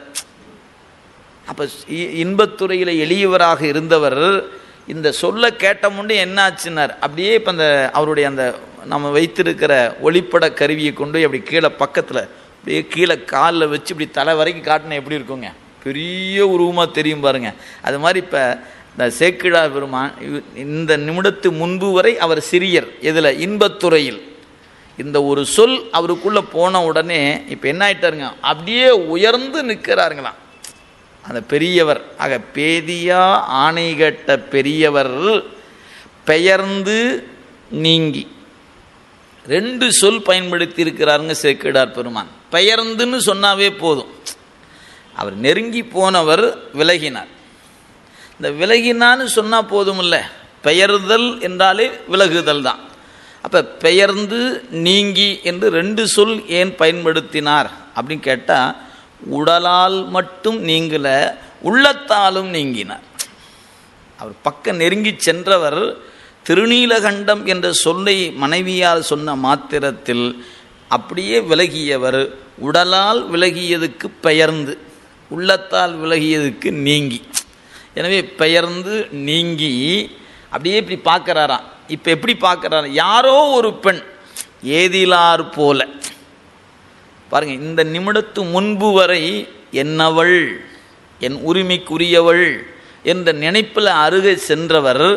Speaker 1: அப்போ இன்பத்துறையில் எளியவராக இருந்தவர் இந்த சொல்ல கேட்ட முன்னே என்ன ஆச்சுன்னார் அப்படியே இப்போ அந்த அவருடைய அந்த நம்ம வைத்திருக்கிற ஒளிப்பட கருவியை கொண்டு போய் அப்படி கீழே பக்கத்தில் அப்படியே கீழே காலில் வச்சு இப்படி தலை வரைக்கும் காட்டினா எப்படி இருக்குங்க பெரிய உருவமாக தெரியும் பாருங்க அது மாதிரி இப்போ இந்த சேக்கிழா பெருமான் இந்த நிமிடத்து முன்பு வரை அவர் சிறியர் இதில் இன்பத்துறையில் இந்த ஒரு சொல் அவருக்குள்ளே போன உடனே இப்போ என்ன ஆயிட்டாருங்க அப்படியே உயர்ந்து நிற்கிறாருங்களாம் அந்த பெரியவர் ஆக பேதியா ஆணை கட்ட பெரியவர் பெயர்ந்து நீங்கி ரெண்டு சொல் பயன்படுத்தி இருக்கிறாருங்க சேக்கிடார் பெருமான் பெயர்ந்துன்னு சொன்னாவே போதும் அவர் நெருங்கி போனவர் விலகினார் இந்த விலகினான்னு சொன்னால் போதும் இல்லை பெயர்தல் என்றாலே விலகுதல் தான் அப்போ பெயர்ந்து நீங்கி என்று ரெண்டு சொல் ஏன் பயன்படுத்தினார் அப்படின்னு கேட்டால் உடலால் மட்டும் நீங்கல உள்ளத்தாலும் நீங்கினார் அவர் பக்கம் நெருங்கி சென்றவர் திருநீலகண்டம் என்ற சொல்லை மனைவியால் சொன்ன மாத்திரத்தில் அப்படியே விலகியவர் உடலால் விலகியதுக்கு பெயர்ந்து உள்ளத்தால் விலகியதுக்கு நீங்கி எனவே பெயர்ந்து நீங்கி அப்படியே இப்படி பார்க்குறாராம் இப்போ எப்படி பார்க்குறாரு யாரோ ஒரு பெண் ஏதிலார் போல பாருங்க இந்த நிமிடத்து முன்பு வரை என்னவள் என் உரிமைக்குரியவள் என்ற நினைப்பில் அருகே சென்றவர்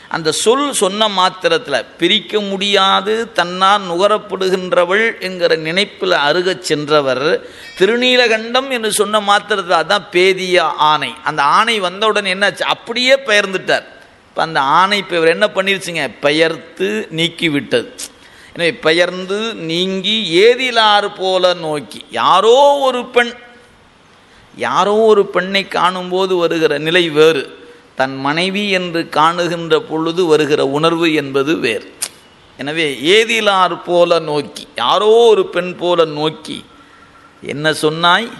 Speaker 1: அந்த சொல் சொன்ன மாத்திரத்தில் பிரிக்க முடியாது தன்னால் நுகரப்படுகின்றவள் என்கிற நினைப்பில் அருகச் சென்றவர் திருநீலகண்டம் என்று சொன்ன மாத்திரத்தில் அதான் பேதிய ஆணை அந்த ஆணை வந்தவுடன் என்னாச்சு அப்படியே பெயர்ந்துட்டார் இப்போ அந்த ஆணை இப்போ இவர் என்ன பண்ணிருச்சுங்க பெயர்த்து நீக்கி விட்டது எனவே பெயர்ந்து நீங்கி ஏதிலாறு போல நோக்கி யாரோ ஒரு பெண் யாரோ ஒரு பெண்ணை காணும்போது வருகிற நிலை வேறு தன் மனைவி என்று காணுகின்ற பொழுது வருகிற உணர்வு என்பது வேறு எனவே ஏதிலார் போல நோக்கி யாரோ ஒரு பெண் போல நோக்கி என்ன சொன்னாய்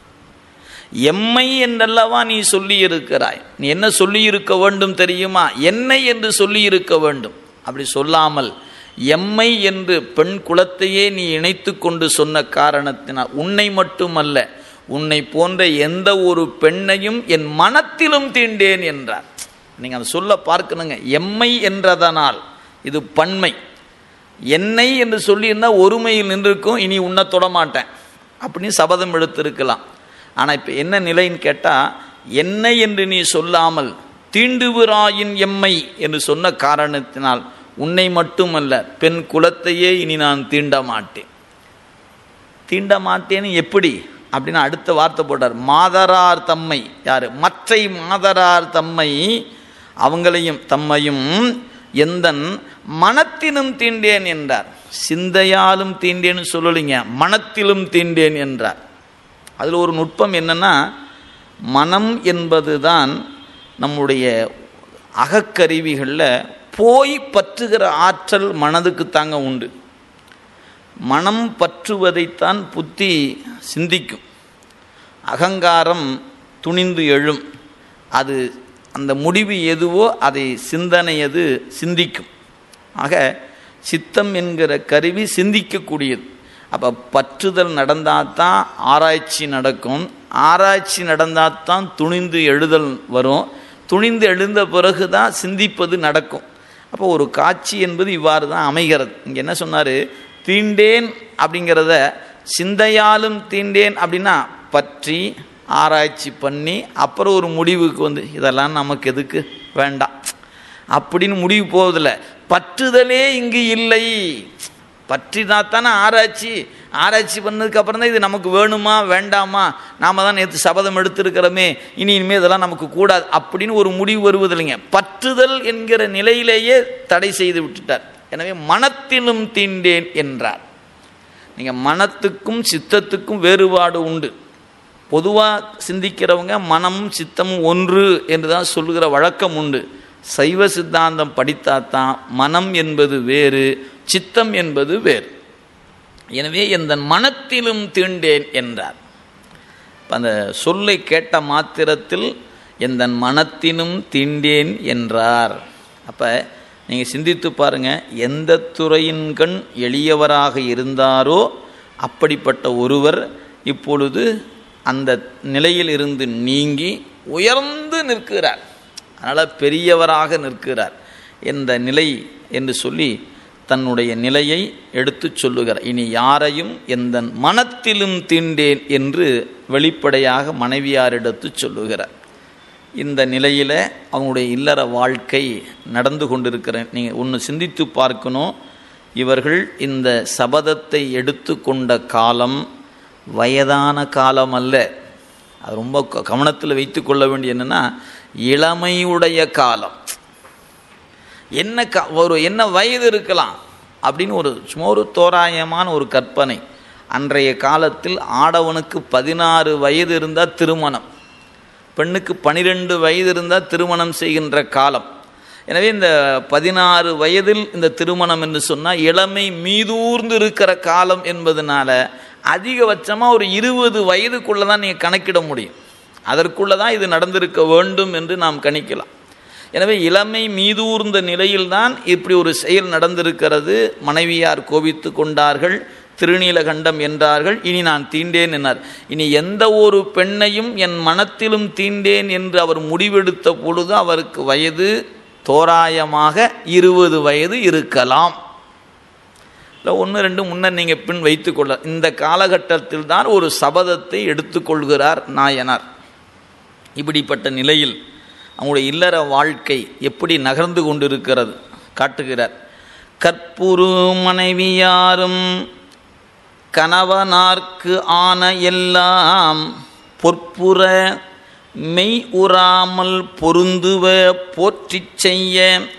Speaker 1: எம்மை என்றல்லவா நீ சொல்லியிருக்கிறாய் நீ என்ன சொல்லியிருக்க வேண்டும் தெரியுமா என்னை என்று சொல்லியிருக்க வேண்டும் அப்படி சொல்லாமல் எம்மை என்று பெண் குலத்தையே நீ இணைத்து கொண்டு சொன்ன காரணத்தினால் உன்னை மட்டுமல்ல உன்னை போன்ற எந்த ஒரு பெண்ணையும் என் மனத்திலும் தீண்டேன் என்றார் நீங்கள் அதை சொல்ல பார்க்கணுங்க எம்மை என்றதனால் இது பன்மை என்னை என்று சொல்லியிருந்தா ஒருமையில் நின்றிருக்கும் இனி உன்னை தொடமாட்டேன் அப்படின்னு சபதம் எடுத்திருக்கலாம் ஆனால் இப்போ என்ன நிலைன்னு கேட்டால் என்னை என்று நீ சொல்லாமல் தீண்டுவிராயின் எம்மை என்று சொன்ன காரணத்தினால் உன்னை மட்டுமல்ல பெண் குலத்தையே இனி நான் தீண்ட மாட்டேன் தீண்ட மாட்டேன்னு எப்படி அப்படின்னு அடுத்த வார்த்தை போட்டார் மாதரார் தம்மை யார் மற்றை மாதரார் தம்மை அவங்களையும் தம்மையும் எந்தன் மனத்திலும் தீண்டேன் என்றார் சிந்தையாலும் தீண்டேன்னு சொல்லலைங்க மனத்திலும் தீண்டேன் என்றார் அதில் ஒரு நுட்பம் என்னன்னா மனம் என்பது தான் நம்முடைய அகக்கருவிகளில் போய் பற்றுகிற ஆற்றல் மனதுக்கு தாங்க உண்டு மனம் பற்றுவதைத்தான் புத்தி சிந்திக்கும் அகங்காரம் துணிந்து எழும் அது அந்த முடிவு எதுவோ அதை சிந்தனையது சிந்திக்கும் ஆக சித்தம் என்கிற கருவி சிந்திக்கக்கூடியது அப்போ பற்றுதல் நடந்தால் தான் ஆராய்ச்சி நடக்கும் ஆராய்ச்சி நடந்தால் தான் துணிந்து எழுதல் வரும் துணிந்து எழுந்த பிறகு தான் சிந்திப்பது நடக்கும் அப்போ ஒரு காட்சி என்பது இவ்வாறு தான் அமைகிறது இங்கே என்ன சொன்னார் தீண்டேன் அப்படிங்கிறத சிந்தையாலும் தீண்டேன் அப்படின்னா பற்றி ஆராய்ச்சி பண்ணி அப்புறம் ஒரு முடிவுக்கு வந்து இதெல்லாம் நமக்கு எதுக்கு வேண்டாம் அப்படின்னு முடிவு போவதில்ல பற்றுதலே இங்கு இல்லை பற்றினா தானே ஆராய்ச்சி ஆராய்ச்சி பண்ணதுக்கு அப்புறம் தான் இது நமக்கு வேணுமா வேண்டாமா நாம தான் நேற்று சபதம் எடுத்திருக்கிறோமே இனி இனிமேல் இதெல்லாம் நமக்கு கூடாது அப்படின்னு ஒரு முடிவு வருவதில்லைங்க பற்றுதல் என்கிற நிலையிலேயே தடை செய்து விட்டுட்டார் எனவே மனத்திலும் தீண்டேன் என்றார் நீங்கள் மனத்துக்கும் சித்தத்துக்கும் வேறுபாடு உண்டு பொதுவாக சிந்திக்கிறவங்க மனமும் சித்தமும் ஒன்று என்று தான் சொல்லுகிற வழக்கம் உண்டு சைவ சித்தாந்தம் படித்தாதான் மனம் என்பது வேறு சித்தம் என்பது வேறு எனவே எந்த மனத்திலும் தீண்டேன் என்றார் அந்த சொல்லை கேட்ட மாத்திரத்தில் எந்த மனத்தினும் தீண்டேன் என்றார் அப்போ நீங்கள் சிந்தித்து பாருங்கள் எந்த துறையின் கண் எளியவராக இருந்தாரோ அப்படிப்பட்ட ஒருவர் இப்பொழுது அந்த நிலையில் இருந்து நீங்கி உயர்ந்து நிற்கிறார் அதனால் பெரியவராக நிற்கிறார் எந்த நிலை என்று சொல்லி தன்னுடைய நிலையை எடுத்து சொல்லுகிறார் இனி யாரையும் எந்த மனத்திலும் தீண்டேன் என்று வெளிப்படையாக மனைவியாரிடத்து சொல்லுகிறார் இந்த நிலையில் அவங்களுடைய இல்லற வாழ்க்கை நடந்து கொண்டிருக்கிற நீங்கள் ஒன்று சிந்தித்து பார்க்கணும் இவர்கள் இந்த சபதத்தை எடுத்துக்கொண்ட காலம் வயதான காலம் அல்ல அது ரொம்ப கவனத்தில் வைத்து கொள்ள வேண்டிய என்னென்னா இளமையுடைய காலம் என்ன க ஒரு என்ன வயது இருக்கலாம் அப்படின்னு ஒரு சும்மா ஒரு தோராயமான ஒரு கற்பனை அன்றைய காலத்தில் ஆடவனுக்கு பதினாறு வயது இருந்தால் திருமணம் பெண்ணுக்கு பனிரெண்டு வயது இருந்தால் திருமணம் செய்கின்ற காலம் எனவே இந்த பதினாறு வயதில் இந்த திருமணம் என்று சொன்னால் இளமை மீதூர்ந்து இருக்கிற காலம் என்பதனால அதிகபட்சமாக ஒரு இருபது வயதுக்குள்ளே தான் நீங்கள் கணக்கிட முடியும் அதற்குள்ளே தான் இது நடந்திருக்க வேண்டும் என்று நாம் கணிக்கலாம் எனவே இளமை மீதூர்ந்த நிலையில்தான் இப்படி ஒரு செயல் நடந்திருக்கிறது மனைவியார் கோபித்து கொண்டார்கள் திருநீலகண்டம் என்றார்கள் இனி நான் தீண்டேன் என்னார் இனி எந்த ஒரு பெண்ணையும் என் மனத்திலும் தீண்டேன் என்று அவர் முடிவெடுத்த பொழுது அவருக்கு வயது தோராயமாக இருபது வயது இருக்கலாம் இல்லை ஒன்று ரெண்டு முன்னர் நீங்கள் பின் வைத்துக்கொள்ள இந்த காலகட்டத்தில் தான் ஒரு சபதத்தை எடுத்துக்கொள்கிறார் நாயனார் இப்படிப்பட்ட நிலையில் அவங்களுடைய இல்லற வாழ்க்கை எப்படி நகர்ந்து கொண்டிருக்கிறது காட்டுகிறார் கற்புரு மனைவியாரும் கணவனார்க்கு ஆன எல்லாம் பொற்புற மெய் உறாமல் பொருந்துவ போற்றிச் செய்ய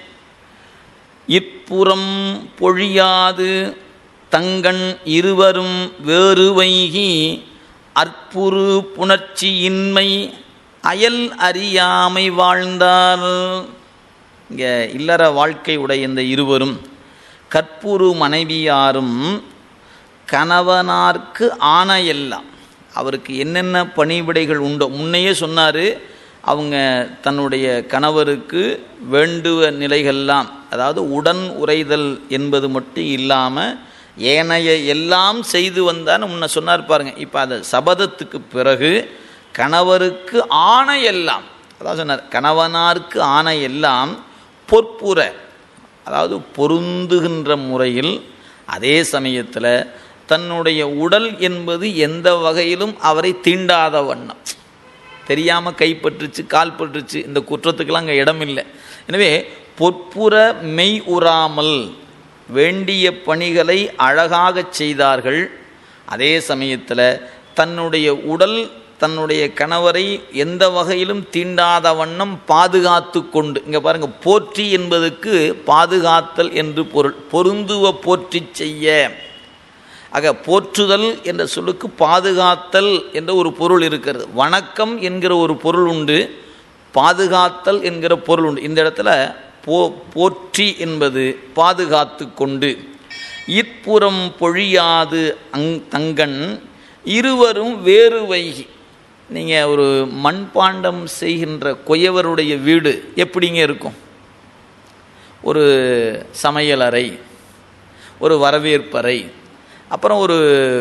Speaker 1: இப்புறம் பொழியாது தங்கண் இருவரும் வேறு வைகி அற்புரு புணர்ச்சியின்மை அயல் அறியாமை வாழ்ந்தார் இங்கே இல்லற வாழ்க்கை உடைய இந்த இருவரும் கற்புரு மனைவியாரும் கணவனார்க்கு ஆன எல்லாம் அவருக்கு என்னென்ன பணிவிடைகள் உண்டோ முன்னையே சொன்னார் அவங்க தன்னுடைய கணவருக்கு வேண்டுவ நிலைகள்லாம் அதாவது உடன் உரைதல் என்பது மட்டும் இல்லாமல் ஏனைய எல்லாம் செய்து வந்தான்னு முன்ன சொன்னார் பாருங்க இப்போ அது சபதத்துக்கு பிறகு கணவருக்கு ஆன எல்லாம் அதாவது சொன்னார் கணவனாருக்கு ஆன எல்லாம் பொற்புற அதாவது பொருந்துகின்ற முறையில் அதே சமயத்தில் தன்னுடைய உடல் என்பது எந்த வகையிலும் அவரை தீண்டாத வண்ணம் தெரியாமல் கைப்பற்றுச்சு கால் பற்றுச்சு இந்த குற்றத்துக்கெல்லாம் அங்கே இடம் இல்லை எனவே பொற்புற மெய் உறாமல் வேண்டிய பணிகளை அழகாகச் செய்தார்கள் அதே சமயத்தில் தன்னுடைய உடல் தன்னுடைய கணவரை எந்த வகையிலும் தீண்டாத வண்ணம் பாதுகாத்து கொண்டு இங்கே பாருங்கள் போற்றி என்பதற்கு பாதுகாத்தல் என்று பொருள் பொருந்துவ போற்றி செய்ய ஆக போற்றுதல் என்ற சொல்லுக்கு பாதுகாத்தல் என்ற ஒரு பொருள் இருக்கிறது வணக்கம் என்கிற ஒரு பொருள் உண்டு பாதுகாத்தல் என்கிற பொருள் உண்டு இந்த இடத்துல போ போற்றி என்பது பாதுகாத்து கொண்டு இப்புறம் பொழியாது அங் தங்கன் இருவரும் வேறு வைகி நீங்கள் ஒரு மண்பாண்டம் செய்கின்ற கொயவருடைய வீடு எப்படிங்க இருக்கும் ஒரு சமையலறை ஒரு வரவேற்பறை அப்புறம் ஒரு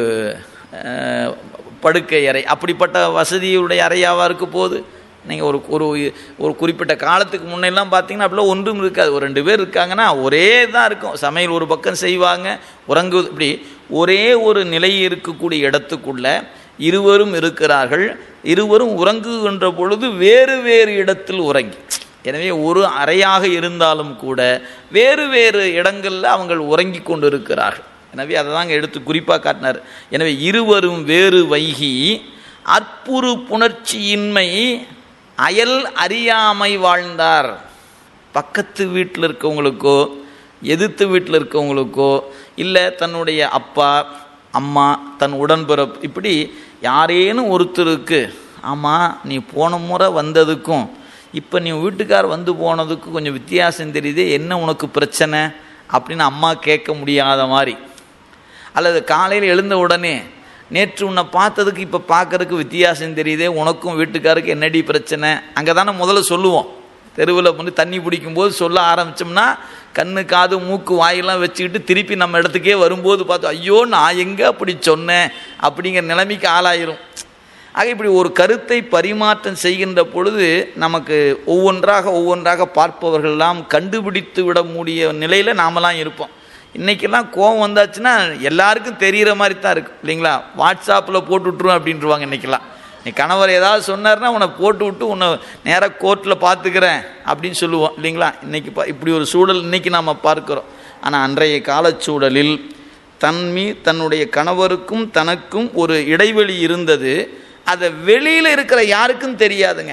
Speaker 1: அஹ், படுக்கை அறை அப்படிப்பட்ட வசதியுடைய அறையாவாக இருக்க போகுது நீங்கள் ஒரு ஒரு ஒரு குறிப்பிட்ட காலத்துக்கு முன்னெல்லாம் பார்த்தீங்கன்னா அப்படிலாம் ஒன்றும் இருக்காது ஒரு ரெண்டு பேர் இருக்காங்கன்னா ஒரே தான் இருக்கும் சமையல் ஒரு பக்கம் செய்வாங்க உறங்குவது இப்படி ஒரே ஒரு நிலை இருக்கக்கூடிய இடத்துக்குள்ள இருவரும் இருக்கிறார்கள் இருவரும் உறங்குகின்ற பொழுது வேறு வேறு இடத்தில் உறங்கி எனவே ஒரு அறையாக இருந்தாலும் கூட வேறு வேறு இடங்களில் அவங்கள் உறங்கி கொண்டு இருக்கிறார்கள் எனவே அதை தாங்க எடுத்து குறிப்பாக காட்டினார் எனவே இருவரும் வேறு வைகி அற்புறு புணர்ச்சியின்மை அயல் அறியாமை வாழ்ந்தார் பக்கத்து வீட்டில் இருக்கவங்களுக்கோ எதிர்த்து வீட்டில் இருக்கவங்களுக்கோ இல்லை தன்னுடைய அப்பா அம்மா தன் உடன்பிறப்பு இப்படி யாரேனும் ஒருத்தருக்கு ஆமாம் நீ போன முறை வந்ததுக்கும் இப்போ நீ வீட்டுக்கார் வந்து போனதுக்கும் கொஞ்சம் வித்தியாசம் தெரியுதே என்ன உனக்கு பிரச்சனை அப்படின்னு அம்மா கேட்க முடியாத மாதிரி அல்லது காலையில் எழுந்த உடனே நேற்று உன்னை பார்த்ததுக்கு இப்போ பார்க்கறதுக்கு வித்தியாசம் தெரியுதே உனக்கும் வீட்டுக்காருக்கு என்னடி பிரச்சனை அங்கே தானே முதல்ல சொல்லுவோம் தெருவில் வந்து தண்ணி பிடிக்கும்போது சொல்ல ஆரம்பித்தோம்னா கண்ணு காது மூக்கு வாயெல்லாம் வச்சுக்கிட்டு திருப்பி நம்ம இடத்துக்கே வரும்போது பார்த்தோம் ஐயோ நான் எங்கே அப்படி சொன்னேன் அப்படிங்கிற நிலைமைக்கு ஆளாயிரும் ஆக இப்படி ஒரு கருத்தை பரிமாற்றம் செய்கின்ற பொழுது நமக்கு ஒவ்வொன்றாக ஒவ்வொன்றாக பார்ப்பவர்கள்லாம் கண்டுபிடித்து விட முடிய நிலையில் நாமெல்லாம் இருப்போம் இன்றைக்கெல்லாம் கோவம் வந்தாச்சுன்னா எல்லாருக்கும் தெரிகிற மாதிரி தான் இருக்குது இல்லைங்களா வாட்ஸ்அப்பில் போட்டு விட்ருவோம் அப்படின்ட்டுருவாங்க இன்றைக்கெல்லாம் நீ கணவர் ஏதாவது சொன்னார்னா உன்னை போட்டு விட்டு உன்னை நேராக கோர்ட்டில் பார்த்துக்கிறேன் அப்படின்னு சொல்லுவோம் இல்லைங்களா இன்றைக்கி பா இப்படி ஒரு சூழல் இன்றைக்கி நாம் பார்க்குறோம் ஆனால் அன்றைய காலச்சூழலில் தன்மீ தன்னுடைய கணவருக்கும் தனக்கும் ஒரு இடைவெளி இருந்தது அதை வெளியில் இருக்கிற யாருக்கும் தெரியாதுங்க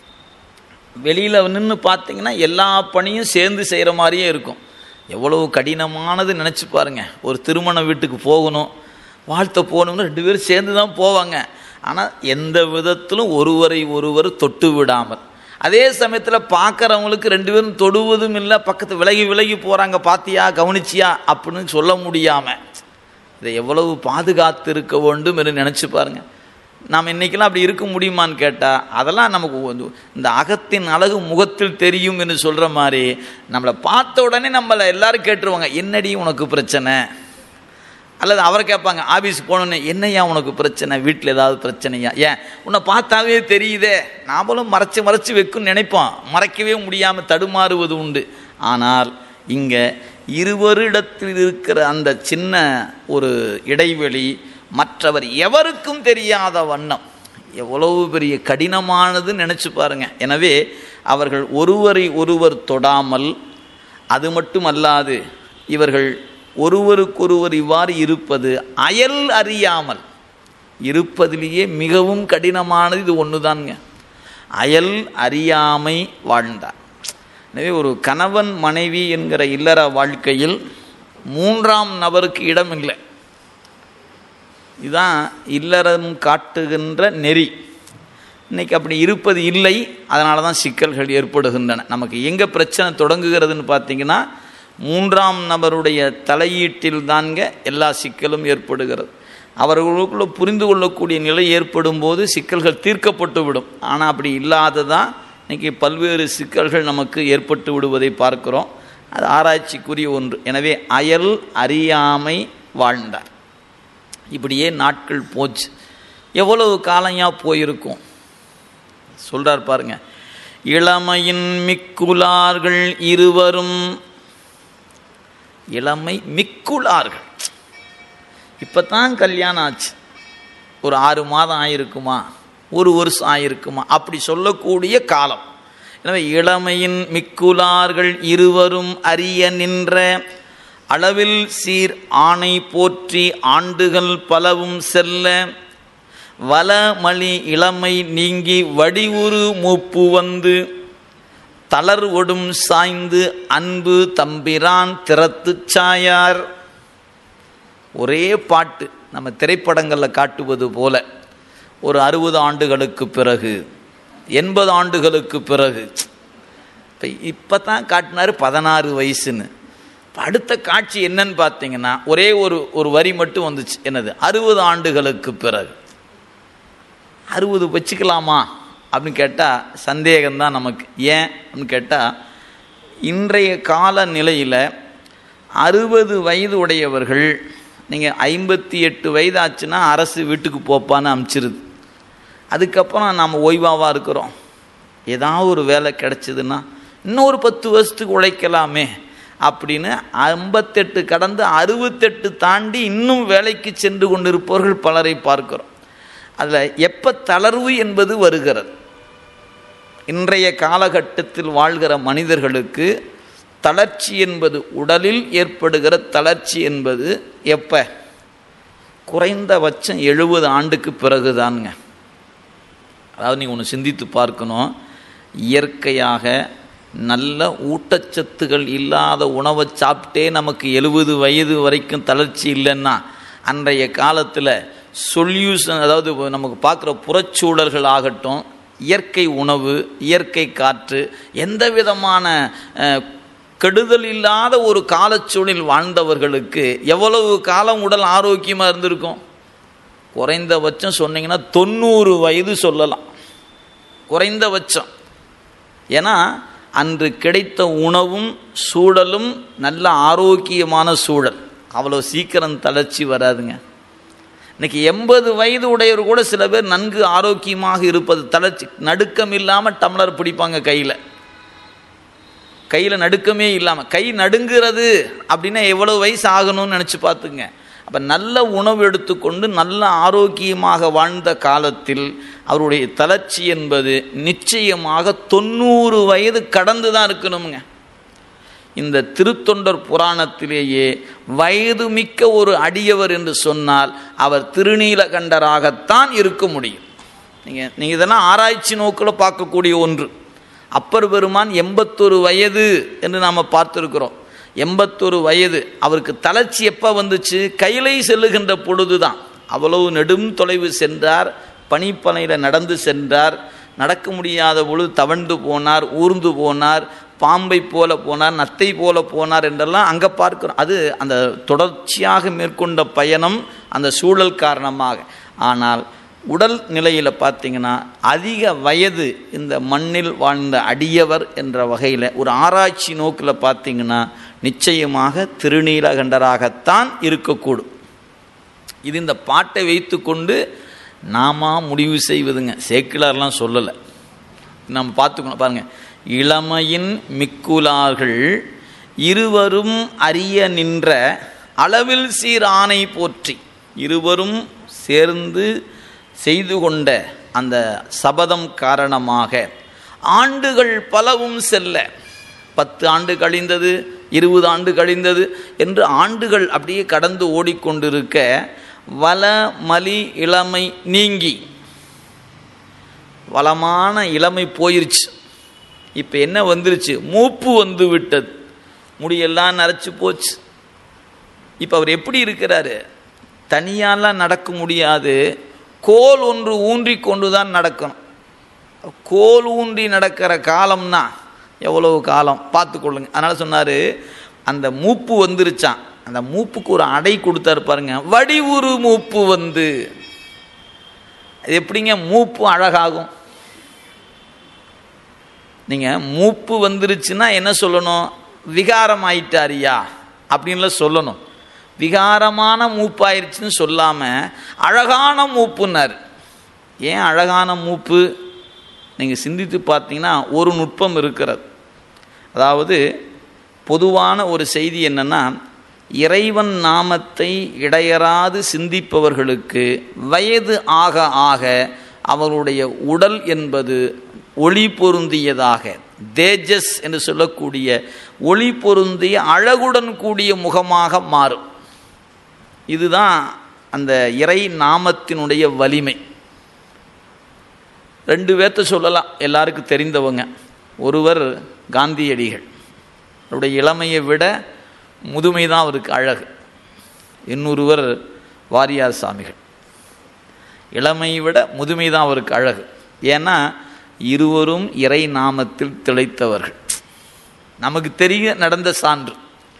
Speaker 1: வெளியில் நின்று பார்த்தீங்கன்னா எல்லா பணியும் சேர்ந்து செய்கிற மாதிரியே இருக்கும் எவ்வளவு கடினமானது நினச்சி பாருங்க ஒரு திருமண வீட்டுக்கு போகணும் வாழ்த்த போகணும்னு ரெண்டு பேரும் சேர்ந்து தான் போவாங்க ஆனால் எந்த விதத்திலும் ஒருவரை ஒருவர் தொட்டு விடாமல் அதே சமயத்தில் பார்க்குறவங்களுக்கு ரெண்டு பேரும் தொடுவதும் இல்லை பக்கத்து விலகி விலகி போகிறாங்க பாத்தியா கவனிச்சியா அப்படின்னு சொல்ல முடியாமல் இதை எவ்வளவு பாதுகாத்து இருக்க வேண்டும் என்று நினச்சி பாருங்கள் நாம் இன்றைக்கெல்லாம் அப்படி இருக்க முடியுமான்னு கேட்டால் அதெல்லாம் நமக்கு வந்து இந்த அகத்தின் அழகு முகத்தில் தெரியும் என்று சொல்கிற மாதிரி நம்மளை பார்த்த உடனே நம்மளை எல்லாரும் கேட்டுருவாங்க என்னடி உனக்கு பிரச்சனை அல்லது அவரை கேட்பாங்க ஆஃபீஸ் போனோன்னே என்னையா உனக்கு பிரச்சனை வீட்டில் ஏதாவது பிரச்சனையா ஏன் உன்னை பார்த்தாவே தெரியுதே நாமளும் மறைச்சு மறைச்சு வைக்கும்னு நினைப்போம் மறைக்கவே முடியாமல் தடுமாறுவது உண்டு ஆனால் இங்கே இருவரிடத்தில் இருக்கிற அந்த சின்ன ஒரு இடைவெளி மற்றவர் எவருக்கும் தெரியாத வண்ணம் எவ்வளவு பெரிய கடினமானதுன்னு நினச்சி பாருங்க எனவே அவர்கள் ஒருவரை ஒருவர் தொடாமல் அது மட்டுமல்லாது இவர்கள் ஒருவருக்கொருவர் இவ்வாறு இருப்பது அயல் அறியாமல் இருப்பதிலேயே மிகவும் கடினமானது இது ஒன்று தானுங்க அயல் அறியாமை வாழ்ந்தார் எனவே ஒரு கணவன் மனைவி என்கிற இல்லற வாழ்க்கையில் மூன்றாம் நபருக்கு இடம் இல்லை இதுதான் இல்லறம் காட்டுகின்ற நெறி இன்னைக்கு அப்படி இருப்பது இல்லை அதனால தான் சிக்கல்கள் ஏற்படுகின்றன நமக்கு எங்கே பிரச்சனை தொடங்குகிறதுன்னு பார்த்தீங்கன்னா மூன்றாம் நபருடைய தலையீட்டில் தாங்க எல்லா சிக்கலும் ஏற்படுகிறது அவர்களுக்குள்ள புரிந்து கொள்ளக்கூடிய நிலை ஏற்படும் போது சிக்கல்கள் தீர்க்கப்பட்டு விடும் ஆனால் அப்படி இல்லாததான் இன்னைக்கு பல்வேறு சிக்கல்கள் நமக்கு ஏற்பட்டு விடுவதை பார்க்கிறோம் அது ஆராய்ச்சிக்குரிய ஒன்று எனவே அயல் அறியாமை வாழ்ந்தார் இப்படியே நாட்கள் போச்சு எவ்வளவு காலையா போயிருக்கும் சொல்றார் பாருங்க இளமையின் மிக்குலார்கள் இருவரும் இளமை மிக்குலார்கள் இப்போ தான் கல்யாணம் ஆச்சு ஒரு ஆறு மாதம் ஆயிருக்குமா ஒரு வருஷம் ஆயிருக்குமா அப்படி சொல்லக்கூடிய காலம் எனவே இளமையின் மிக்குலார்கள் இருவரும் அறிய நின்ற அளவில் சீர் ஆணை போற்றி ஆண்டுகள் பலவும் செல்ல வலமளி இளமை நீங்கி வடிவுறு மூப்பு வந்து தளர்வொடும் சாய்ந்து அன்பு தம்பிரான் திறத்துச் சாயார் ஒரே பாட்டு நம்ம திரைப்படங்களில் காட்டுவது போல ஒரு அறுபது ஆண்டுகளுக்கு பிறகு எண்பது ஆண்டுகளுக்கு பிறகு இப்போ இப்போ தான் காட்டினார் பதினாறு வயசுன்னு இப்போ அடுத்த காட்சி என்னன்னு பார்த்தீங்கன்னா ஒரே ஒரு ஒரு வரி மட்டும் வந்துச்சு என்னது அறுபது ஆண்டுகளுக்கு பிறகு அறுபது வச்சுக்கலாமா அப்படின்னு கேட்டால் சந்தேகம்தான் நமக்கு ஏன் அப்படின்னு கேட்டால் இன்றைய கால நிலையில் அறுபது வயது உடையவர்கள் நீங்கள் ஐம்பத்தி எட்டு வயது ஆச்சுன்னா அரசு வீட்டுக்கு போப்பான்னு அமுச்சிருது அதுக்கப்புறம் நாம் ஓய்வாவாக இருக்கிறோம் ஏதாவது ஒரு வேலை கிடச்சிதுன்னா இன்னொரு பத்து வருஷத்துக்கு உழைக்கலாமே அப்படின்னு ஐம்பத்தெட்டு கடந்து அறுபத்தெட்டு தாண்டி இன்னும் வேலைக்கு சென்று கொண்டிருப்பவர்கள் பலரை பார்க்கிறோம் அதில் எப்போ தளர்வு என்பது வருகிறது இன்றைய காலகட்டத்தில் வாழ்கிற மனிதர்களுக்கு தளர்ச்சி என்பது உடலில் ஏற்படுகிற தளர்ச்சி என்பது எப்போ குறைந்தபட்சம் எழுபது ஆண்டுக்கு பிறகுதானுங்க அதாவது நீ ஒன்று சிந்தித்து பார்க்கணும் இயற்கையாக நல்ல ஊட்டச்சத்துகள் இல்லாத உணவை சாப்பிட்டே நமக்கு எழுபது வயது வரைக்கும் தளர்ச்சி இல்லைன்னா அன்றைய காலத்தில் சொல்யூஷன் அதாவது நமக்கு பார்க்குற புறச்சூழல்கள் ஆகட்டும் இயற்கை உணவு இயற்கை காற்று எந்த விதமான கெடுதல் இல்லாத ஒரு காலச்சூழலில் வாழ்ந்தவர்களுக்கு எவ்வளவு காலம் உடல் ஆரோக்கியமாக இருந்திருக்கும் குறைந்தபட்சம் சொன்னீங்கன்னா தொண்ணூறு வயது சொல்லலாம் குறைந்தபட்சம் ஏன்னா அன்று கிடைத்த உணவும் சூழலும் நல்ல ஆரோக்கியமான சூழல் அவ்வளோ சீக்கிரம் தளர்ச்சி வராதுங்க இன்னைக்கு எண்பது வயது உடையவர் கூட சில பேர் நன்கு ஆரோக்கியமாக இருப்பது தளர்ச்சி நடுக்கம் இல்லாமல் டம்ளர் பிடிப்பாங்க கையில் கையில் நடுக்கமே இல்லாமல் கை நடுங்கிறது அப்படின்னா எவ்வளோ வயசு ஆகணும்னு நினச்சி பார்த்துங்க அப்போ நல்ல உணவு எடுத்துக்கொண்டு நல்ல ஆரோக்கியமாக வாழ்ந்த காலத்தில் அவருடைய தளர்ச்சி என்பது நிச்சயமாக தொண்ணூறு வயது கடந்து தான் இருக்கணுங்க இந்த திருத்தொண்டர் புராணத்திலேயே வயது மிக்க ஒரு அடியவர் என்று சொன்னால் அவர் திருநீலகண்டராகத்தான் இருக்க முடியும் நீங்கள் நீங்கள் இதெல்லாம் ஆராய்ச்சி நோக்கில் பார்க்கக்கூடிய ஒன்று அப்பர் பெருமான் எண்பத்தொரு வயது என்று நாம் பார்த்துருக்கிறோம் எண்பத்தொரு வயது அவருக்கு தளர்ச்சி எப்போ வந்துச்சு கையிலை செல்லுகின்ற பொழுது தான் அவ்வளவு நெடும் தொலைவு சென்றார் பனிப்பனையில் நடந்து சென்றார் நடக்க முடியாத பொழுது தவண்டு போனார் ஊர்ந்து போனார் பாம்பை போல போனார் நத்தை போல போனார் என்றெல்லாம் அங்கே பார்க்கிறோம் அது அந்த தொடர்ச்சியாக மேற்கொண்ட பயணம் அந்த சூழல் காரணமாக ஆனால் உடல் நிலையில் பார்த்தீங்கன்னா அதிக வயது இந்த மண்ணில் வாழ்ந்த அடியவர் என்ற வகையில் ஒரு ஆராய்ச்சி நோக்கில் பார்த்தீங்கன்னா நிச்சயமாக திருநீலகண்டராகத்தான் இருக்கக்கூடும் இது இந்த பாட்டை வைத்து கொண்டு நாம முடிவு செய்வதுங்க சேக்கிலார்லாம் சொல்லலை நம்ம பார்த்துக்கணும் பாருங்கள் இளமையின் மிக்குலார்கள் இருவரும் அறிய நின்ற அளவில் சீர் ஆணை போற்றி இருவரும் சேர்ந்து செய்து கொண்ட அந்த சபதம் காரணமாக ஆண்டுகள் பலவும் செல்ல பத்து ஆண்டு கழிந்தது இருபது ஆண்டு கழிந்தது என்று ஆண்டுகள் அப்படியே கடந்து ஓடிக்கொண்டிருக்க வள மலி இளமை நீங்கி வளமான இளமை போயிருச்சு இப்போ என்ன வந்துருச்சு மூப்பு வந்து விட்டது முடியெல்லாம் நரைச்சு போச்சு இப்போ அவர் எப்படி இருக்கிறாரு தனியாலாம் நடக்க முடியாது கோல் ஒன்று ஊன்றி கொண்டு தான் நடக்கணும் கோல் ஊன்றி நடக்கிற காலம்னா எவ்வளவு காலம் பார்த்துக்கொள்ளுங்க அதனால் சொன்னார் அந்த மூப்பு வந்துருச்சான் அந்த மூப்புக்கு ஒரு அடை கொடுத்தாரு பாருங்க வடிவுரு மூப்பு வந்து அது எப்படிங்க மூப்பு அழகாகும் நீங்கள் மூப்பு வந்துருச்சுன்னா என்ன சொல்லணும் விகாரம் ஆயிட்டாரியா அப்படின்லாம் சொல்லணும் விகாரமான மூப்பாயிருச்சுன்னு சொல்லாமல் அழகான மூப்புன்னார் ஏன் அழகான மூப்பு நீங்கள் சிந்தித்து பார்த்தீங்கன்னா ஒரு நுட்பம் இருக்கிறது அதாவது பொதுவான ஒரு செய்தி என்னென்னா இறைவன் நாமத்தை இடையறாது சிந்திப்பவர்களுக்கு வயது ஆக ஆக அவருடைய உடல் என்பது ஒளி பொருந்தியதாக தேஜஸ் என்று சொல்லக்கூடிய ஒளி பொருந்திய அழகுடன் கூடிய முகமாக மாறும் இதுதான் அந்த இறை நாமத்தினுடைய வலிமை ரெண்டு பேர்த்த சொல்லலாம் எல்லாருக்கும் தெரிந்தவங்க ஒருவர் காந்தியடிகள் அவருடைய இளமையை விட முதுமை தான் அவருக்கு அழகு இன்னொருவர் வாரியார் சாமிகள் இளமையை விட முதுமை தான் அவருக்கு அழகு ஏன்னா இருவரும் இறை நாமத்தில் திளைத்தவர்கள் நமக்கு தெரிய நடந்த சான்று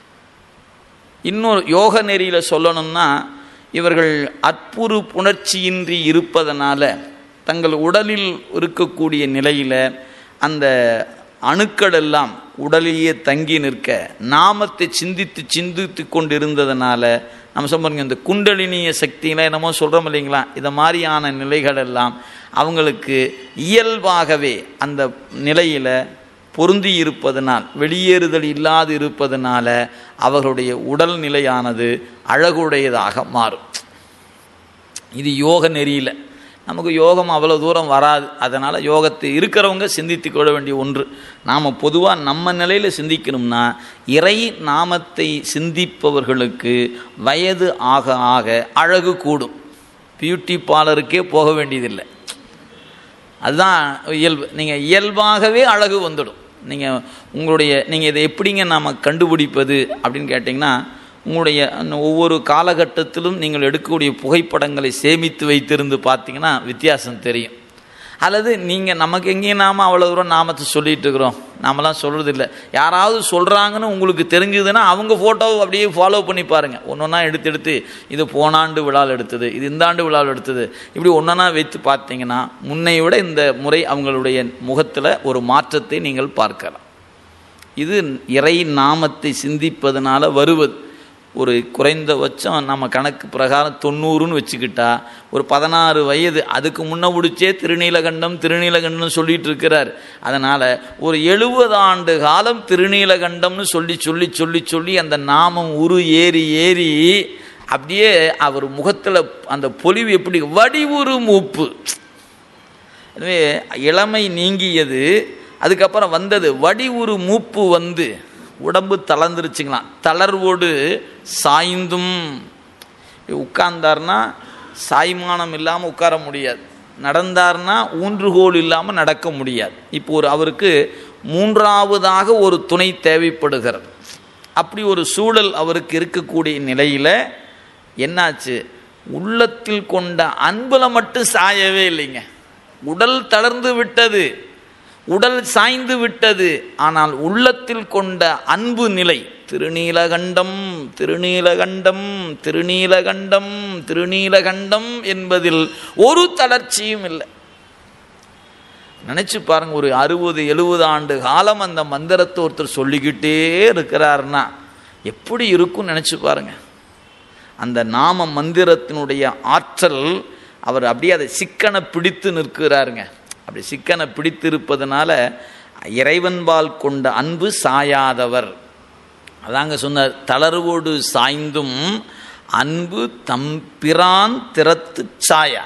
Speaker 1: இன்னொரு யோக நெறியில் சொல்லணும்னா இவர்கள் அற்புறு புணர்ச்சியின்றி இருப்பதனால தங்கள் உடலில் இருக்கக்கூடிய நிலையில் அந்த அணுக்கள் எல்லாம் உடலிலேயே தங்கி நிற்க நாமத்தை சிந்தித்து சிந்தித்து கொண்டு இருந்ததுனால நம்ம சொல்லுங்க இந்த குண்டலினிய சக்திகளை என்னமோ சொல்கிறோம் இல்லைங்களா இதை மாதிரியான நிலைகள் எல்லாம் அவங்களுக்கு இயல்பாகவே அந்த நிலையில் பொருந்தி இருப்பதனால் வெளியேறுதல் இல்லாது இருப்பதனால அவர்களுடைய உடல் நிலையானது அழகுடையதாக மாறும் இது யோக நெறியில் நமக்கு யோகம் அவ்வளோ தூரம் வராது அதனால் யோகத்தை இருக்கிறவங்க சிந்தித்து கொள்ள வேண்டிய ஒன்று நாம் பொதுவாக நம்ம நிலையில் சிந்திக்கணும்னா இறை நாமத்தை சிந்திப்பவர்களுக்கு வயது ஆக ஆக அழகு கூடும் பியூட்டி பார்லருக்கே போக வேண்டியதில்லை அதுதான் இயல்பு நீங்கள் இயல்பாகவே அழகு வந்துடும் நீங்கள் உங்களுடைய நீங்கள் இதை எப்படிங்க நாம் கண்டுபிடிப்பது அப்படின்னு கேட்டிங்கன்னா உங்களுடைய அந்த ஒவ்வொரு காலகட்டத்திலும் நீங்கள் எடுக்கக்கூடிய புகைப்படங்களை சேமித்து வைத்திருந்து பார்த்தீங்கன்னா வித்தியாசம் தெரியும் அல்லது நீங்கள் நமக்கு எங்கேயும் நாம் அவ்வளோ தூரம் நாமத்தை சொல்லிகிட்டு இருக்கிறோம் நாமெல்லாம் சொல்கிறது இல்லை யாராவது சொல்கிறாங்கன்னு உங்களுக்கு தெரிஞ்சதுன்னா அவங்க ஃபோட்டோவை அப்படியே ஃபாலோ பண்ணி பாருங்கள் ஒன்று ஒன்றா எடுத்து எடுத்து இது போனாண்டு விழாவில் எடுத்தது இது இந்த ஆண்டு விழாவில் எடுத்தது இப்படி ஒன்றா வைத்து பார்த்தீங்கன்னா முன்னை விட இந்த முறை அவங்களுடைய முகத்தில் ஒரு மாற்றத்தை நீங்கள் பார்க்கலாம் இது இறை நாமத்தை சிந்திப்பதனால வருவது ஒரு குறைந்தபட்சம் நம்ம கணக்கு பிரகாரம் தொண்ணூறுன்னு வச்சுக்கிட்டா ஒரு பதினாறு வயது அதுக்கு முன்ன பிடிச்சே திருநீலகண்டம் திருநீலகண்டம் சொல்லிட்டு இருக்கிறார் அதனால் ஒரு எழுபது ஆண்டு காலம் திருநீலகண்டம்னு சொல்லி சொல்லி சொல்லி சொல்லி அந்த நாமம் உரு ஏறி ஏறி அப்படியே அவர் முகத்தில் அந்த பொலிவு எப்படி வடிவுரு மூப்பு எனவே இளமை நீங்கியது அதுக்கப்புறம் வந்தது வடிவுரு மூப்பு வந்து உடம்பு தளர்ந்துருச்சுங்களாம் தளர்வோடு சாய்ந்தும் உட்கார்ந்தார்னா சாய்மானம் இல்லாமல் உட்கார முடியாது நடந்தார்னா ஊன்றுகோல் இல்லாமல் நடக்க முடியாது இப்போ ஒரு அவருக்கு மூன்றாவதாக ஒரு துணை தேவைப்படுகிறது அப்படி ஒரு சூழல் அவருக்கு இருக்கக்கூடிய நிலையில் என்னாச்சு உள்ளத்தில் கொண்ட அன்பில் மட்டும் சாயவே இல்லைங்க உடல் தளர்ந்து விட்டது உடல் சாய்ந்து விட்டது ஆனால் உள்ளத்தில் கொண்ட அன்பு நிலை திருநீலகண்டம் திருநீலகண்டம் திருநீலகண்டம் திருநீலகண்டம் என்பதில் ஒரு தளர்ச்சியும் இல்லை நினச்சி பாருங்க ஒரு அறுபது எழுபது ஆண்டு காலம் அந்த மந்திரத்தை ஒருத்தர் சொல்லிக்கிட்டே இருக்கிறாருன்னா எப்படி இருக்கும் நினச்சி பாருங்க அந்த நாம மந்திரத்தினுடைய ஆற்றல் அவர் அப்படியே அதை சிக்கனை பிடித்து நிற்கிறாருங்க அப்படி சிக்கனை பிடித்திருப்பதனால இறைவன்பால் கொண்ட அன்பு சாயாதவர் அதாங்க சொன்னார் தளர்வோடு சாய்ந்தும் அன்பு தம்பிரான் திறத்து சாயா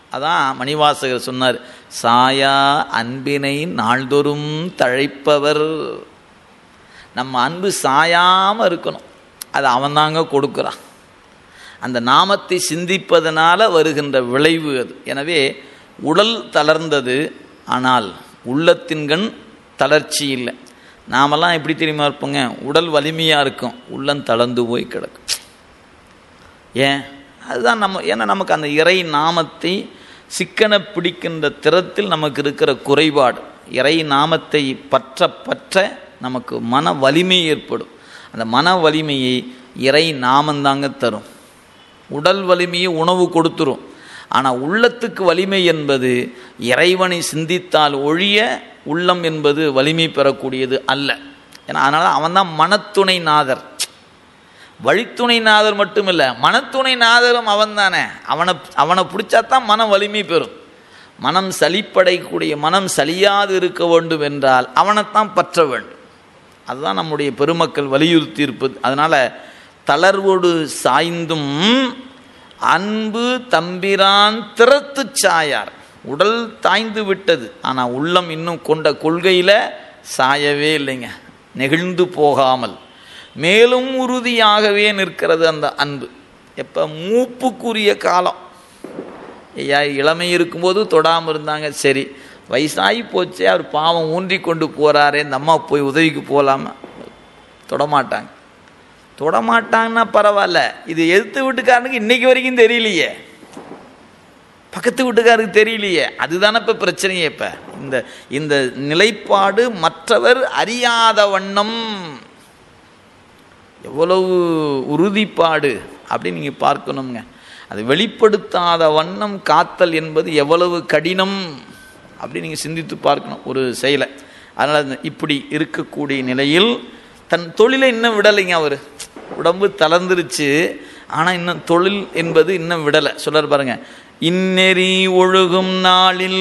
Speaker 1: அதான் மணிவாசகர் சொன்னார் சாயா அன்பினை நாள்தோறும் தழைப்பவர் நம்ம அன்பு சாயாமல் இருக்கணும் அது அவன்தாங்க கொடுக்குறான் அந்த நாமத்தை சிந்திப்பதனால வருகின்ற விளைவு அது எனவே உடல் தளர்ந்தது ஆனால் உள்ளத்தின்கண் தளர்ச்சி இல்லை நாமெல்லாம் எப்படி தெரியுமா இருப்போங்க உடல் வலிமையாக இருக்கும் உள்ளம் தளர்ந்து போய் கிடக்கும் ஏன் அதுதான் நம்ம ஏன்னா நமக்கு அந்த இறை நாமத்தை சிக்கன பிடிக்கின்ற திறத்தில் நமக்கு இருக்கிற குறைபாடு இறை நாமத்தை பற்ற பற்ற நமக்கு மன வலிமை ஏற்படும் அந்த மன வலிமையை இறை நாமந்தாங்க தரும் உடல் வலிமையை உணவு கொடுத்துரும் ஆனால் உள்ளத்துக்கு வலிமை என்பது இறைவனை சிந்தித்தால் ஒழிய உள்ளம் என்பது வலிமை பெறக்கூடியது அல்ல ஏன்னா அதனால் அவன்தான் மனத்துணை நாதர் வழித்துணை நாதர் மட்டுமில்லை மனத்துணை நாதரும் அவன் தானே அவனை அவனை பிடிச்சாதான் மனம் வலிமை பெறும் மனம் சலிப்படைக்கூடிய மனம் சலியாது இருக்க வேண்டும் என்றால் அவனைத்தான் பற்ற வேண்டும் அதுதான் நம்முடைய பெருமக்கள் வலியுறுத்தி இருப்பது அதனால் தளர்வோடு சாய்ந்தும் அன்பு தம்பிரான் திறத்து சாயார் உடல் தாய்ந்து விட்டது ஆனால் உள்ளம் இன்னும் கொண்ட கொள்கையில் சாயவே இல்லைங்க நெகிழ்ந்து போகாமல் மேலும் உறுதியாகவே நிற்கிறது அந்த அன்பு எப்போ மூப்புக்குரிய காலம் ஐயா இளமை இருக்கும்போது தொடாமல் இருந்தாங்க சரி வயசாகி போச்சே அவர் பாவம் ஊன்றி கொண்டு போகிறாரே இந்த அம்மா போய் உதவிக்கு போகலாமா தொடமாட்டாங்க தொடமாட்டாங்கன்னா பரவாயில்ல இது எதிர்த்து வீட்டுக்காரனுக்கு இன்னைக்கு வரைக்கும் தெரியலையே பக்கத்து வீட்டுக்காருக்கு தெரியலையே அதுதானே இப்போ பிரச்சனையே இப்போ இந்த இந்த நிலைப்பாடு மற்றவர் அறியாத வண்ணம் எவ்வளவு உறுதிப்பாடு அப்படின்னு நீங்கள் பார்க்கணுங்க அது வெளிப்படுத்தாத வண்ணம் காத்தல் என்பது எவ்வளவு கடினம் அப்படி நீங்கள் சிந்தித்து பார்க்கணும் ஒரு செயலை அதனால் இப்படி இருக்கக்கூடிய நிலையில் தன் தொழிலை இன்னும் விடலைங்க அவர் உடம்பு தளர்ந்துருச்சு ஆனால் இன்னும் தொழில் என்பது இன்னும் விடலை சொல்றார் பாருங்க இந்நெறி ஒழுகும் நாளில்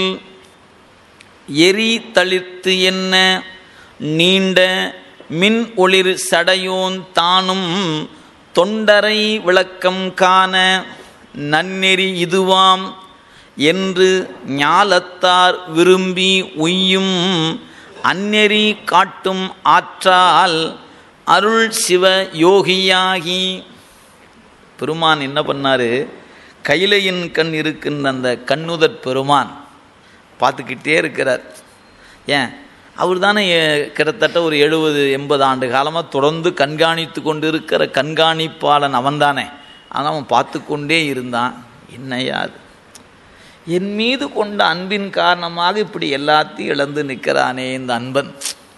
Speaker 1: எரி தளிர்த்து என்ன நீண்ட மின் ஒளிர் சடையோன் தானும் தொண்டரை விளக்கம் காண நன்னெறி இதுவாம் என்று ஞாலத்தார் விரும்பி உய்யும் அந்நெறி காட்டும் ஆற்றால் அருள் சிவ யோகியாகி பெருமான் என்ன பண்ணார் கைலையின் கண் இருக்கின்ற அந்த கண்ணுதற் பெருமான் பார்த்துக்கிட்டே இருக்கிறார் ஏன் அவர் தானே கிட்டத்தட்ட ஒரு எழுபது எண்பது ஆண்டு காலமாக தொடர்ந்து கண்காணித்து கொண்டு இருக்கிற கண்காணிப்பாளன் அவன்தானே ஆனால் அவன் பார்த்து கொண்டே இருந்தான் என்னையா அது என் மீது கொண்ட அன்பின் காரணமாக இப்படி எல்லாத்தையும் இழந்து நிற்கிறானே இந்த அன்பன்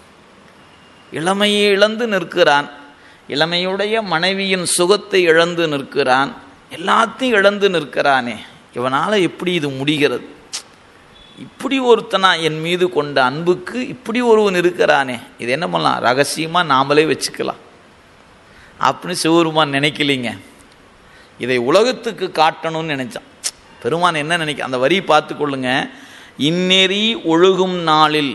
Speaker 1: இளமையை இழந்து நிற்கிறான் இளமையுடைய மனைவியின் சுகத்தை இழந்து நிற்கிறான் எல்லாத்தையும் இழந்து நிற்கிறானே இவனால் எப்படி இது முடிகிறது இப்படி ஒருத்தனா என் மீது கொண்ட அன்புக்கு இப்படி ஒருவன் இருக்கிறானே இது என்ன பண்ணலாம் ரகசியமாக நாமளே வச்சுக்கலாம் அப்படின்னு சிவருமான் நினைக்கலிங்க இதை உலகத்துக்கு காட்டணும்னு நினைச்சான் பெருமான் என்ன நினைக்க அந்த வரி பார்த்து கொள்ளுங்க இந்நெறி ஒழுகும் நாளில்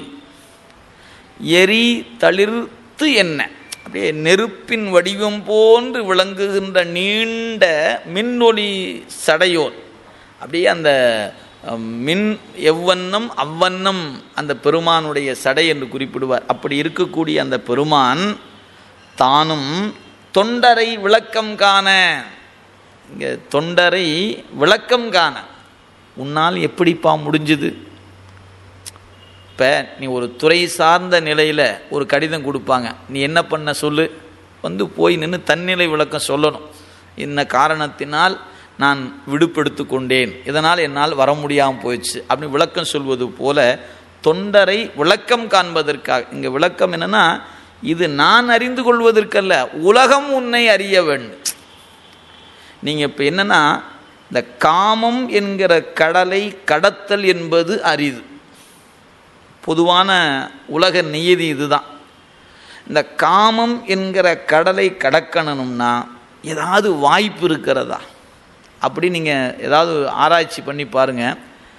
Speaker 1: எரி தளிர்த்து என்ன அப்படியே நெருப்பின் வடிவம் போன்று விளங்குகின்ற நீண்ட மின்னொளி சடையோன் அப்படியே அந்த மின் எவ்வண்ணம் அவ்வண்ணம் அந்த பெருமானுடைய சடை என்று குறிப்பிடுவார் அப்படி இருக்கக்கூடிய அந்த பெருமான் தானும் தொண்டரை விளக்கம் காண இங்கே தொண்டரை விளக்கம் காண உன்னால் எப்படிப்பா முடிஞ்சுது இப்போ நீ ஒரு துறை சார்ந்த நிலையில் ஒரு கடிதம் கொடுப்பாங்க நீ என்ன பண்ண சொல்லு வந்து போய் நின்று தன்னிலை விளக்கம் சொல்லணும் இந்த காரணத்தினால் நான் விடுப்பெடுத்து கொண்டேன் இதனால் என்னால் வர முடியாமல் போயிடுச்சு அப்படின்னு விளக்கம் சொல்வது போல தொண்டரை விளக்கம் காண்பதற்காக இங்கே விளக்கம் என்னென்னா இது நான் அறிந்து கொள்வதற்கல்ல உலகம் உன்னை அறிய வேண்டும் நீங்கள் இப்போ என்னென்னா இந்த காமம் என்கிற கடலை கடத்தல் என்பது அரிது பொதுவான உலக நியதி இதுதான் இந்த காமம் என்கிற கடலை கடக்கணும்னா ஏதாவது வாய்ப்பு இருக்கிறதா அப்படி நீங்கள் ஏதாவது ஆராய்ச்சி பண்ணி பாருங்கள்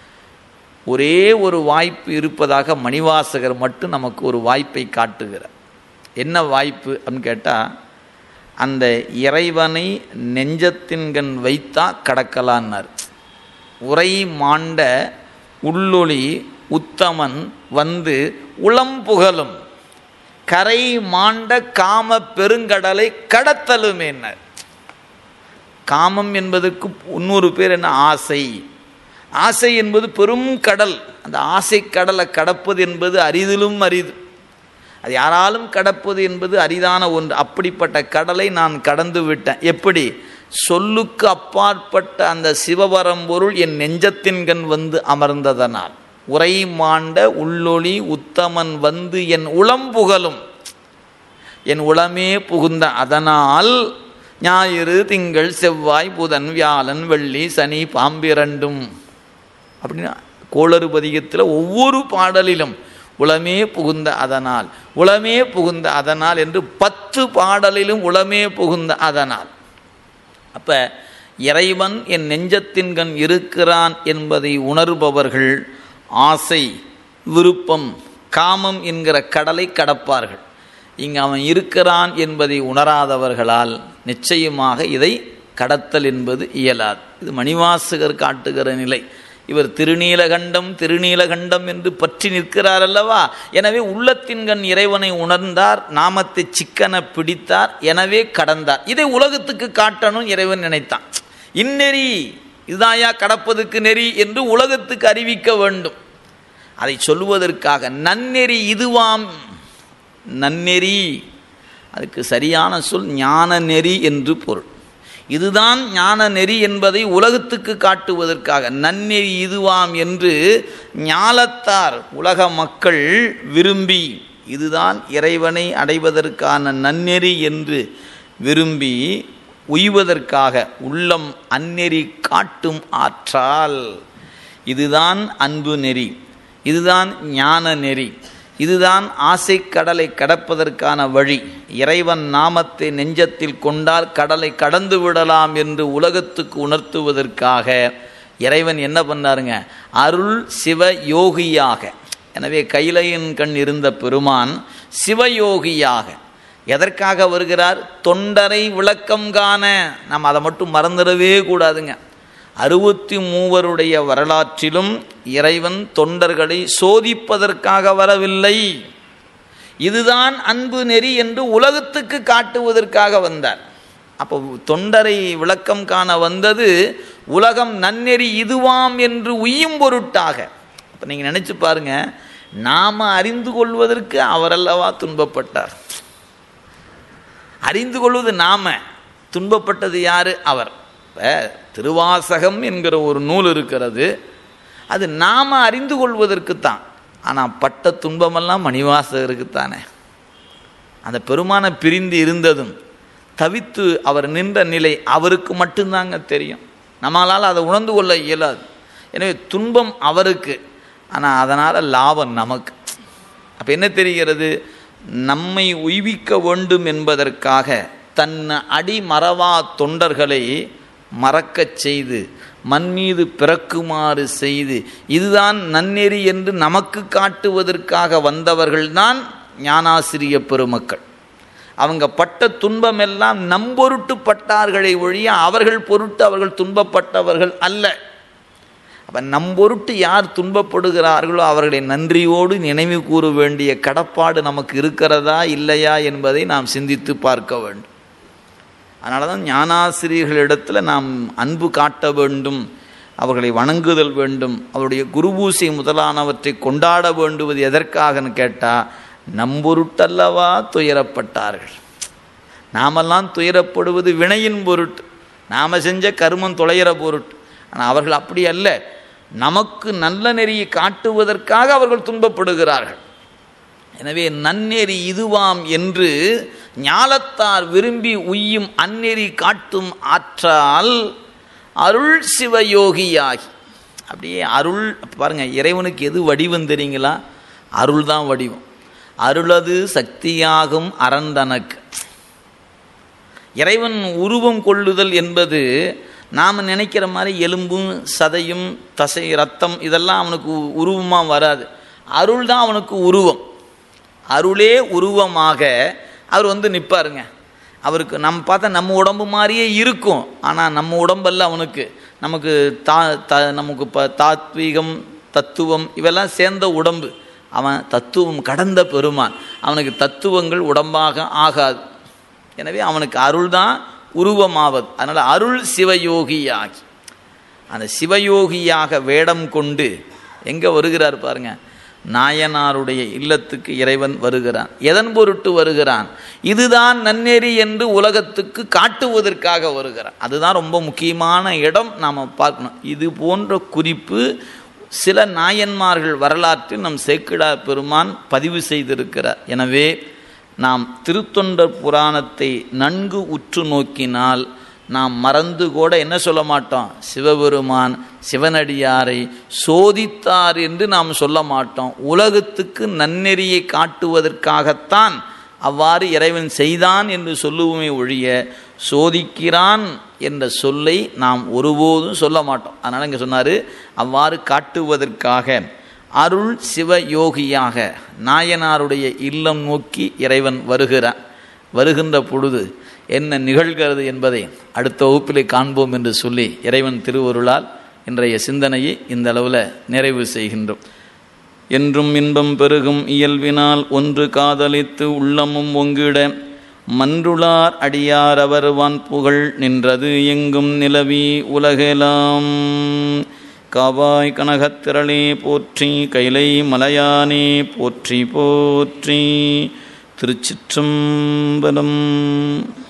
Speaker 1: ஒரே ஒரு வாய்ப்பு இருப்பதாக மணிவாசகர் மட்டும் நமக்கு ஒரு வாய்ப்பை காட்டுகிறார் என்ன வாய்ப்பு அப்படின்னு கேட்டால் அந்த இறைவனை நெஞ்சத்தின்கண் வைத்தா கடக்கலான்னார் உரை மாண்ட உள்ளொளி உத்தமன் வந்து உளம் புகழும் கரை மாண்ட காம பெருங்கடலை கடத்தலுமேன காமம் என்பதற்கு இன்னொரு பேர் என்ன ஆசை ஆசை என்பது பெரும் கடல் அந்த ஆசை கடலை கடப்பது என்பது அரிதிலும் அரிது அது யாராலும் கடப்பது என்பது அரிதான ஒன்று அப்படிப்பட்ட கடலை நான் கடந்து விட்டேன் எப்படி சொல்லுக்கு அப்பாற்பட்ட அந்த சிவபரம்பொருள் என் நெஞ்சத்தின் கண் வந்து அமர்ந்ததனால் உரை மாண்ட உள்ளொளி உத்தமன் வந்து என் உளம் புகழும் என் உளமே புகுந்த அதனால் ஞாயிறு திங்கள் செவ்வாய் புதன் வியாழன் வெள்ளி சனி பாம்பிரண்டும் அப்படின்னா கோளறு பதிகத்தில் ஒவ்வொரு பாடலிலும் உளமே புகுந்த அதனால் உளமே புகுந்த அதனால் என்று பத்து பாடலிலும் உளமே புகுந்த அதனால் அப்போ இறைவன் என் நெஞ்சத்தின் கண் இருக்கிறான் என்பதை உணர்பவர்கள் ஆசை விருப்பம் காமம் என்கிற கடலை கடப்பார்கள் இங்கு அவன் இருக்கிறான் என்பதை உணராதவர்களால் நிச்சயமாக இதை கடத்தல் என்பது இயலாது இது மணிவாசகர் காட்டுகிற நிலை இவர் திருநீலகண்டம் திருநீலகண்டம் என்று பற்றி நிற்கிறார் அல்லவா எனவே உள்ளத்தின்கண் இறைவனை உணர்ந்தார் நாமத்தை சிக்கன பிடித்தார் எனவே கடந்தார் இதை உலகத்துக்கு காட்டணும் இறைவன் நினைத்தான் இந்நெறி இதுதாயா கடப்பதுக்கு நெறி என்று உலகத்துக்கு அறிவிக்க வேண்டும் அதை சொல்லுவதற்காக நன்னெறி இதுவாம் நன்னெறி அதுக்கு சரியான சொல் ஞான நெறி என்று பொருள் இதுதான் ஞான நெறி என்பதை உலகத்துக்கு காட்டுவதற்காக நன்னெறி இதுவாம் என்று ஞாலத்தார் உலக மக்கள் விரும்பி இதுதான் இறைவனை அடைவதற்கான நன்னெறி என்று விரும்பி உய்வதற்காக உள்ளம் அந்நெறி காட்டும் ஆற்றால் இதுதான் அன்பு நெறி இதுதான் ஞான நெறி இதுதான் ஆசை கடலை கடப்பதற்கான வழி இறைவன் நாமத்தை நெஞ்சத்தில் கொண்டால் கடலை கடந்து விடலாம் என்று உலகத்துக்கு உணர்த்துவதற்காக இறைவன் என்ன பண்ணாருங்க அருள் சிவ யோகியாக எனவே கைலையின் கண் இருந்த பெருமான் சிவயோகியாக எதற்காக வருகிறார் தொண்டரை விளக்கம் காண நம்ம அதை மட்டும் மறந்துடவே கூடாதுங்க அறுபத்தி மூவருடைய வரலாற்றிலும் இறைவன் தொண்டர்களை சோதிப்பதற்காக வரவில்லை இதுதான் அன்பு நெறி என்று உலகத்துக்கு காட்டுவதற்காக வந்தார் அப்போ தொண்டரை விளக்கம் காண வந்தது உலகம் நன்னெறி இதுவாம் என்று உய்யும் பொருட்டாக அப்போ நீங்கள் நினச்சி பாருங்க நாம் அறிந்து கொள்வதற்கு அவரல்லவா துன்பப்பட்டார் அறிந்து கொள்வது நாம துன்பப்பட்டது யாரு அவர் இப்போ திருவாசகம் என்கிற ஒரு நூல் இருக்கிறது அது நாம் அறிந்து கொள்வதற்குத்தான் ஆனால் பட்ட துன்பமெல்லாம் மணிவாசகருக்குத்தானே அந்த பெருமானை பிரிந்து இருந்ததும் தவித்து அவர் நின்ற நிலை அவருக்கு மட்டும்தாங்க தெரியும் நம்மளால் அதை உணர்ந்து கொள்ள இயலாது எனவே துன்பம் அவருக்கு ஆனால் அதனால் லாபம் நமக்கு அப்போ என்ன தெரிகிறது நம்மை உய்விக்க வேண்டும் என்பதற்காக தன் அடி மறவா தொண்டர்களை மறக்கச் செய்து மண் மீது பிறக்குமாறு செய்து இதுதான் நன்னெறி என்று நமக்கு காட்டுவதற்காக வந்தவர்கள்தான் ஞானாசிரிய பெருமக்கள் அவங்க பட்ட துன்பமெல்லாம் நம்பொருட்டு பட்டார்களை ஒழிய அவர்கள் பொருட்டு அவர்கள் துன்பப்பட்டவர்கள் அல்ல அப்போ நம்பொருட்டு யார் துன்பப்படுகிறார்களோ அவர்களை நன்றியோடு நினைவு கூற வேண்டிய கடப்பாடு நமக்கு இருக்கிறதா இல்லையா என்பதை நாம் சிந்தித்து பார்க்க வேண்டும் அதனால தான் ஞானாசிரியர்களிடத்தில் நாம் அன்பு காட்ட வேண்டும் அவர்களை வணங்குதல் வேண்டும் அவருடைய குருபூசை முதலானவற்றை கொண்டாட வேண்டுவது எதற்காகன்னு கேட்டால் நம்பொருட்டல்லவா துயரப்பட்டார்கள் நாமெல்லாம் துயரப்படுவது வினையின் பொருட்டு நாம் செஞ்ச கருமம் தொலைகிற பொருட்டு ஆனால் அவர்கள் அப்படி அல்ல நமக்கு நல்ல நெறியை காட்டுவதற்காக அவர்கள் துன்பப்படுகிறார்கள் எனவே நன்னெறி இதுவாம் என்று ஞாலத்தார் விரும்பி உய்யும் அந்நெறி காட்டும் ஆற்றால் அருள் சிவயோகியாகி அப்படியே அருள் பாருங்க இறைவனுக்கு எது வடிவம் தெரியுங்களா அருள் தான் வடிவம் அருளது சக்தியாகும் அறந்தனக்கு இறைவன் உருவம் கொள்ளுதல் என்பது நாம் நினைக்கிற மாதிரி எலும்பும் சதையும் தசை ரத்தம் இதெல்லாம் அவனுக்கு உருவமாக வராது அருள் தான் அவனுக்கு உருவம் அருளே உருவமாக அவர் வந்து நிற்பாருங்க அவருக்கு நம்ம பார்த்தா நம்ம உடம்பு மாதிரியே இருக்கும் ஆனால் நம்ம உடம்பல்ல அவனுக்கு நமக்கு தா த நமக்கு இப்போ தாத்வீகம் தத்துவம் இவெல்லாம் சேர்ந்த உடம்பு அவன் தத்துவம் கடந்த பெருமான் அவனுக்கு தத்துவங்கள் உடம்பாக ஆகாது எனவே அவனுக்கு அருள் தான் உருவமாவது அதனால் அருள் சிவயோகியாகி அந்த சிவயோகியாக வேடம் கொண்டு எங்கே வருகிறார் பாருங்க நாயனாருடைய இல்லத்துக்கு இறைவன் வருகிறான் எதன் பொருட்டு வருகிறான் இதுதான் நன்னெறி என்று உலகத்துக்கு காட்டுவதற்காக வருகிறான் அதுதான் ரொம்ப முக்கியமான இடம் நாம் பார்க்கணும் இது போன்ற குறிப்பு சில நாயன்மார்கள் வரலாற்றில் நம் சேக்கிடார் பெருமான் பதிவு செய்திருக்கிறார் எனவே நாம் திருத்தொண்டர் புராணத்தை நன்கு உற்று நோக்கினால் நாம் மறந்து கூட என்ன சொல்ல மாட்டோம் சிவபெருமான் சிவனடியாரை சோதித்தார் என்று நாம் சொல்ல மாட்டோம் உலகத்துக்கு நன்னெறியை காட்டுவதற்காகத்தான் அவ்வாறு இறைவன் செய்தான் என்று சொல்லுவோமே ஒழிய சோதிக்கிறான் என்ற சொல்லை நாம் ஒருபோதும் சொல்ல மாட்டோம் அதனால் இங்கே சொன்னார் அவ்வாறு காட்டுவதற்காக அருள் சிவ யோகியாக நாயனாருடைய இல்லம் நோக்கி இறைவன் வருகிறான் வருகின்ற பொழுது என்ன நிகழ்கிறது என்பதை அடுத்த வகுப்பிலே காண்போம் என்று சொல்லி இறைவன் திருவருளால் இன்றைய சிந்தனையை இந்த அளவில் நிறைவு செய்கின்றோம் என்றும் இன்பம் பெருகும் இயல்பினால் ஒன்று காதலித்து உள்ளமும் ஒங்கிட மன்றுளார் அடியார் அவர் வான் புகழ் நின்றது எங்கும் நிலவி உலகெலாம் காவாய் கனகத்திரளே போற்றி கைலை மலையானே போற்றி போற்றி திருச்சிற்றம்பலம்